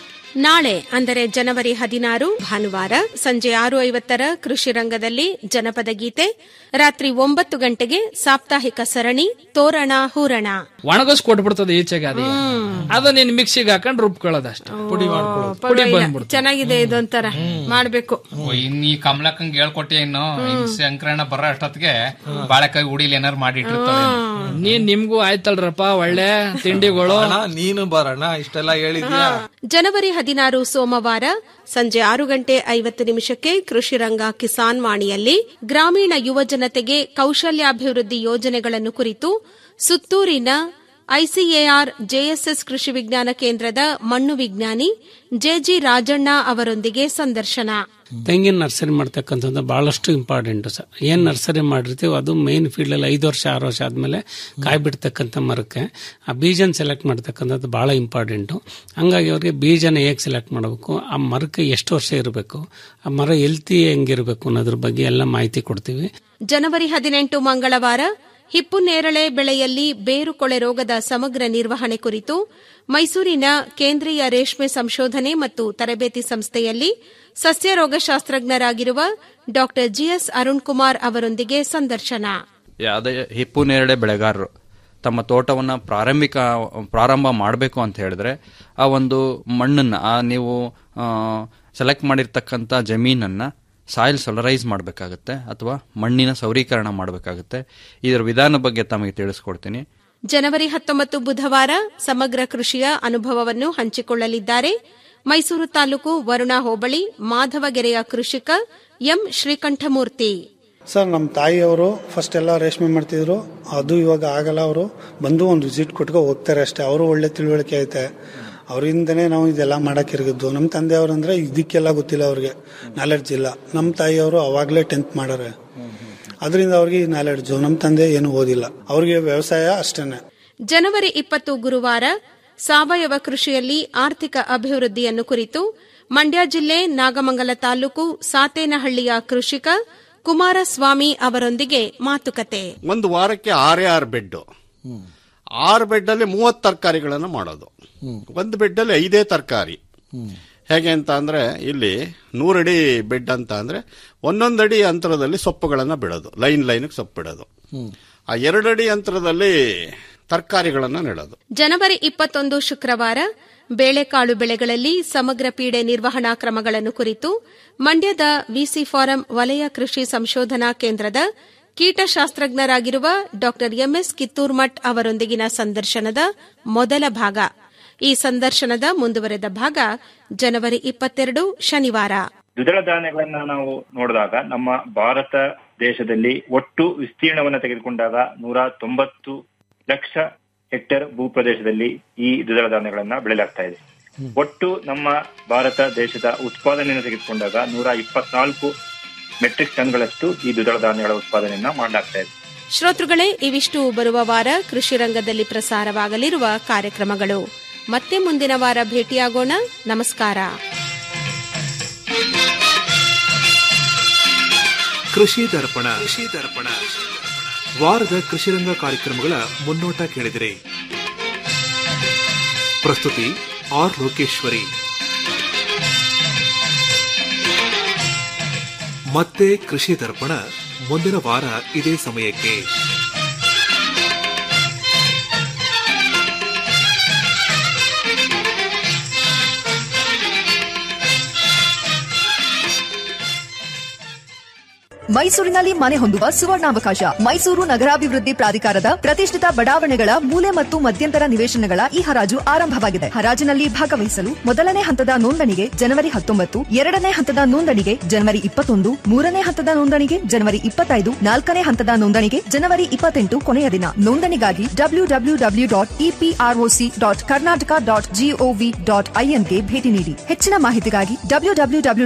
ನಾಳೆ ಅಂದರೆ ಜನವರಿ ಹದಿನಾರು ಭಾನುವಾರ ಸಂಜೆ ಆರು ಐವತ್ತರ ಕೃಷಿ ರಂಗದಲ್ಲಿ ಜನಪದ ಗೀತೆ ರಾತ್ರಿ ಒಂಬತ್ತು ಗಂಟೆಗೆ ಸಾಪ್ತಾಹಿಕ ಸರಣಿ ತೋರಣ ಹೂರಣ ಒಣಗಸ್ ಕೊಟ್ಬಿಡ್ತದೆ ಈಚೆಗೆ ಅದೇ ಅದ ನೀನ್ ಮಿಕ್ಸಿಗೆ ಹಾಕೊಂಡ್ ರುಬ್ಕೊಳ್ಳೋದಷ್ಟೇ ಪುಡಿ ಮಾಡ್ಕೊಳ್ಳೋದು ಪುಡಿ ಪರವಾಗಿಲ್ಲ. ಬಂದ್ಬಿಡ್ತು ಚೆನ್ನಾಗಿದೆ ಇದೊಂಥರ ಮಾಡ್ಬೇಕು ಇನ್ ಈ ಕಮಲಕ್ಕಂಗ್ ಹೇಳ್ಕೊಟ್ಟೆ ಇನ್ನು ಇನ್ ಸಂಕ್ರಮಣ ಬರೋ ಅಷ್ಟೊತ್ತಿಗೆ ಬಾಳೆಕಾಯಿ ಉಡಿಲಿ ಏನಾರು ಮಾಡಿಟ್ಟಿರ್ತಾಳೆ ನೀನ್ ನಿಮ್ಗೂ ಆಯ್ತಲ್ರಪ್ಪ ಒಳ್ಳೆ ತಿಂಡಿಗಳು ನೀನು ಬರೋಣ ಇಷ್ಟೆಲ್ಲ ಹೇಳಿದ್ಯಾ ಜನವರಿ ಹದಿನಾರು ಸೋಮವಾರ ಸಂಜೆ ಆರು ಗಂಟೆ ಐವತ್ತು ನಿಮಿಷಕ್ಕೆ ಕೃಷಿ ರಂಗ ಕಿಸಾನ್ ವಾಣಿಯಲ್ಲಿ ಗ್ರಾಮೀಣ ಯುವ ಜನತೆಗೆ ಕೌಶಲ್ಯಾಭಿವೃದ್ಧಿ ಯೋಜನೆಗಳನ್ನು ಕುರಿತು ಸುತ್ತೂರಿನ ಐಸಿಎಆರ್ ಜೆಎಸ್ಎಸ್ ಕೃಷಿ ವಿಜ್ಞಾನ ಕೇಂದ್ರದ ಮಣ್ಣು ವಿಜ್ಞಾನಿ ಜೆಜಿ ರಾಜಣ್ಣ ಅವರೊಂದಿಗೆ ಸಂದರ್ಶನ ತೆಂಗಿನ ನರ್ಸರಿ ಮಾಡ್ತಕ್ಕಂಥದ್ದು ಬಹಳಷ್ಟು ಇಂಪಾರ್ಟೆಂಟ್ ಸರ್ ಏನ್ ನರ್ಸರಿ ಮಾಡಿರ್ತೀವಿ ಅದು ಮೇನ್ ಫೀಲ್ಡ್ ಅಲ್ಲಿ ಐದು ವರ್ಷ ಆರು ವರ್ಷ ಆದ್ಮೇಲೆ ಕಾಯಿ ಬಿಡ್ತಕ್ಕಂಥ ಮರಕ್ಕೆ ಆ ಬೀಜನ ಸೆಲೆಕ್ಟ್ ಮಾಡ್ತಕ್ಕಂಥದ್ದು ಬಹಳ ಇಂಪಾರ್ಟೆಂಟು ಹಂಗಾಗಿ ಅವ್ರಿಗೆ ಬೀಜನ ಹೇಗೆ ಸೆಲೆಕ್ಟ್ ಮಾಡಬೇಕು ಆ ಮರಕ್ಕೆ ಎಷ್ಟು ವರ್ಷ ಇರಬೇಕು ಆ ಮರ ಎಲ್ತಿ ಹೆಂಗಿರಬೇಕು ಅನ್ನೋದ್ರ ಬಗ್ಗೆ ಎಲ್ಲ ಮಾಹಿತಿ ಕೊಡ್ತೀವಿ ಜನವರಿ ಹದಿನೆಂಟು ಮಂಗಳವಾರ ಹಿಪ್ಪು ನೇರಳೆ ಬೆಳೆಯಲ್ಲಿ ಬೇರುಕೊಳೆ ರೋಗದ ಸಮಗ್ರ ನಿರ್ವಹಣೆ ಕುರಿತು ಮೈಸೂರಿನ ಕೇಂದ್ರೀಯ ರೇಷ್ಮೆ ಸಂಶೋಧನೆ ಮತ್ತು ತರಬೇತಿ ಸಂಸ್ಥೆಯಲ್ಲಿ ಸಸ್ಯ ರೋಗಶಾಸ್ತ್ರಜ್ಞರಾಗಿರುವ ಡಾ ಜಿಎಸ್ ಅರುಣ್ ಕುಮಾರ್ ಅವರೊಂದಿಗೆ ಸಂದರ್ಶನ ಯಾವುದೇ ಹಿಪ್ಪು ನೇರಳೆ ಬೆಳೆಗಾರರು ತಮ್ಮ ತೋಟವನ್ನು ಪ್ರಾರಂಭಿಕ ಪ್ರಾರಂಭ ಮಾಡಬೇಕು ಅಂತ ಹೇಳಿದ್ರೆ ಆ ಒಂದು ಮಣ್ಣನ್ನು ಆ ನೀವು ಸೆಲೆಕ್ಟ್ ಮಾಡಿರ್ತಕ್ಕಂಥ ಜಮೀನನ್ನು ಸಾಯಿಲ್ ಸೊಲರೈಸ್ ಮಾಡಬೇಕಾಗುತ್ತೆ ಅಥವಾ ಮಣ್ಣಿನ ಸೌರೀಕರಣ ಮಾಡಬೇಕಾಗುತ್ತೆ ಇದರ ವಿಧಾನ ಬಗ್ಗೆ ತಮಗೆ ತಿಳಿಸ್ಕೊಡ್ತೀನಿ ಜನವರಿ ಹತ್ತೊಂಬತ್ತು ಬುಧವಾರ ಸಮಗ್ರ ಕೃಷಿಯ ಅನುಭವವನ್ನು ಹಂಚಿಕೊಳ್ಳಲಿದ್ದಾರೆ ಮೈಸೂರು ತಾಲೂಕು ವರುಣ ಹೋಬಳಿ ಮಾಧವಗೆರೆಯ ಕೃಷಿಕ ಎಂ ಶ್ರೀಕಂಠಮೂರ್ತಿ ಸರ್ ನಮ್ಮ ತಾಯಿಯವರು ಫಸ್ಟ್ ಎಲ್ಲ ರೇಷ್ಮೆ ಮಾಡ್ತಿದ್ರು ಅದು ಇವಾಗ ಆಗಲ್ಲ ಅವರು ಬಂದು ಒಂದು ವಿಸಿಟ್ ಕೊಟ್ಕೊ ಹೋಗ್ತಾರೆ ಅಷ್ಟೇ ಅವರು ಒಳ್ಳೆ ತಿಳುವಳಿಕೆ ಐತೆ ಅವರಿಂದನೇ ನಾವು ಇದೆಲ್ಲ ಮಾಡಕ್ ಇರಗಿದ್ದು ನಮ್ಮ ತಂದೆಯವರು ಅಂದ್ರೆ ಇದಕ್ಕೆಲ್ಲ ಗೊತ್ತಿಲ್ಲ ಅವ್ರಿಗೆ ನಾಲೆಡ್ಜ್ ಇಲ್ಲ ನಮ್ಮ ತಾಯಿಯವರು ಅವಾಗಲೇ ಟೆಂತ್ ಮಾಡಾರೆ ಅದರಿಂದ ಅವ್ರಿಗೆ ಈ ನಾಲೆಡ್ಜು ನಮ್ಮ ತಂದೆ ಏನು ಓದಿಲ್ಲ ಅವ್ರಿಗೆ ವ್ಯವಸಾಯ ಅಷ್ಟೇನೆ ಜನವರಿ ಇಪ್ಪತ್ತು ಗುರುವಾರ ಸಾವಯವ ಕೃಷಿಯಲ್ಲಿ ಆರ್ಥಿಕ ಅಭಿವೃದ್ಧಿಯನ್ನು ಕುರಿತು ಮಂಡ್ಯ ಜಿಲ್ಲೆ ನಾಗಮಂಗಲ ತಾಲೂಕು ಸಾತೇನಹಳ್ಳಿಯ ಕೃಷಿಕ ಕುಮಾರಸ್ವಾಮಿ ಅವರೊಂದಿಗೆ ಮಾತುಕತೆ ಒಂದು ವಾರಕ್ಕೆ ಆರೇ ಆರು ಬೆಡ್ ಆರು ಬೆಡ್ ಅಲ್ಲಿ ಮೂವತ್ತು ತರಕಾರಿಗಳನ್ನು ಮಾಡೋದು ಒಂದು ಬೆಡ್ ಅಲ್ಲಿ ಐದೇ ತರಕಾರಿ ಹೇಗೆ ಅಂತ ಅಂದ್ರೆ ಇಲ್ಲಿ ನೂರಡಿ ಬೆಡ್ ಅಂತ ಅಂದ್ರೆ ಒಂದೊಂದಡಿ ಅಂತರದಲ್ಲಿ ಸೊಪ್ಪುಗಳನ್ನ ಬಿಡೋದು ಲೈನ್ ಲೈನ್ ಸೊಪ್ಪು ಬಿಡೋದು ಆ ಎರಡಡಿ ಅಂತರದಲ್ಲಿ ತರಕಾರಿಗಳನ್ನ ನೆಡೋದು ಜನವರಿ ಇಪ್ಪತ್ತೊಂದು ಶುಕ್ರವಾರ ಬೇಳೆಕಾಳು ಬೆಳೆಗಳಲ್ಲಿ ಸಮಗ್ರ ಪೀಡೆ ನಿರ್ವಹಣಾ ಕ್ರಮಗಳನ್ನು ಕುರಿತು ಮಂಡ್ಯದ ವಿಸಿ ಫಾರಂ ವಲಯ ಕೃಷಿ ಸಂಶೋಧನಾ ಕೇಂದ್ರದ ಕೀಟಶಾಸ್ತ್ರಜ್ಞರಾಗಿರುವ ಡಾ ಎಂಎಸ್ ಕಿತ್ತೂರ್ಮಠ್ ಅವರೊಂದಿಗಿನ ಸಂದರ್ಶನದ ಮೊದಲ ಭಾಗ ಈ ಸಂದರ್ಶನದ ಮುಂದುವರೆದ ಭಾಗ ಜನವರಿ ಇಪ್ಪತ್ತೆರಡು ಶನಿವಾರ ದ್ವಿದಳ ಧಾನ್ಯಗಳನ್ನ ನಾವು ನೋಡಿದಾಗ ನಮ್ಮ ಭಾರತ ದೇಶದಲ್ಲಿ ಒಟ್ಟು ವಿಸ್ತೀರ್ಣವನ್ನು ತೆಗೆದುಕೊಂಡಾಗ ನೂರ ತೊಂಬತ್ತು ಲಕ್ಷ ಹೆಕ್ಟೇರ್ ಭೂಪ್ರದೇಶದಲ್ಲಿ ಈ ದ್ವಿದಳ ಧಾನ್ಯಗಳನ್ನ ಬೆಳೆಯಲಾಗ್ತಾ ಇದೆ ಒಟ್ಟು ನಮ್ಮ ಭಾರತ ದೇಶದ ಉತ್ಪಾದನೆಯನ್ನು ತೆಗೆದುಕೊಂಡಾಗ ನೂರ ಇಪ್ಪತ್ನಾಲ್ಕು ಮೆಟ್ರಿಕ್ ಟನ್ಗಳಷ್ಟು ಈ ದ್ವಿದಳ ಧಾನ್ಯಗಳ ಉತ್ಪಾದನೆಯನ್ನ ಮಾಡಲಾಗ್ತಾ ಇದೆ ಶ್ರೋತೃಗಳೇ ಇವಿಷ್ಟು ಬರುವ ವಾರ ಕೃಷಿ ರಂಗದಲ್ಲಿ ಪ್ರಸಾರವಾಗಲಿರುವ ಕಾರ್ಯಕ್ರಮಗಳು ಮತ್ತೆ ಮುಂದಿನ ವಾರ ಭೇಟಿಯಾಗೋಣ ನಮಸ್ಕಾರ ಕೃಷಿ ದರ್ಪಣ ಕೃಷಿ ದರ್ಪಣ ವಾರದ ಕೃಷಿರಂಗ ಕಾರ್ಯಕ್ರಮಗಳ ಮುನ್ನೋಟ ಕೇಳಿದಿರಿ ಪ್ರಸ್ತುತಿ ಆರ್ ಲೋಕೇಶ್ವರಿ ಮತ್ತೆ ಕೃಷಿ ದರ್ಪಣ ಮುಂದಿನ ವಾರ ಇದೇ ಸಮಯಕ್ಕೆ ಮೈಸೂರಿನಲ್ಲಿ ಮನೆ ಹೊಂದುವ ಸುವರ್ಣಾವಕಾಶ ಮೈಸೂರು ನಗರಾಭಿವೃದ್ಧಿ ಪ್ರಾಧಿಕಾರದ ಪ್ರತಿಷ್ಠಿತ ಬಡಾವಣೆಗಳ ಮೂಲೆ ಮತ್ತು ಮಧ್ಯಂತರ ನಿವೇಶನಗಳ ಈ ಹರಾಜು ಆರಂಭವಾಗಿದೆ ಹರಾಜಿನಲ್ಲಿ ಭಾಗವಹಿಸಲು ಮೊದಲನೇ ಹಂತದ ನೋಂದಣಿಗೆ ಜನವರಿ ಹತ್ತೊಂಬತ್ತು ಎರಡನೇ ಹಂತದ ನೋಂದಣಿಗೆ ಜನವರಿ ಇಪ್ಪತ್ತೊಂದು ಮೂರನೇ ಹಂತದ ನೋಂದಣಿಗೆ ಜನವರಿ ಇಪ್ಪತ್ತೈದು ನಾಲ್ಕನೇ ಹಂತದ ನೋಂದಣಿಗೆ ಜನವರಿ ಇಪ್ಪತ್ತೆಂಟು ಕೊನೆಯ ದಿನ ನೋಂದಣಿಗಾಗಿ W W W dot EPROC dot Karnataka dot GOV dot ಐಎನ್ಗೆ ಭೇಟಿ ನೀಡಿ ಹೆಚ್ಚಿನ ಮಾಹಿತಿಗಾಗಿ ಡಬ್ಲ್ಯೂ ಡಬ್ಲ್ಯೂ ಡಬ್ಲ್ಯೂ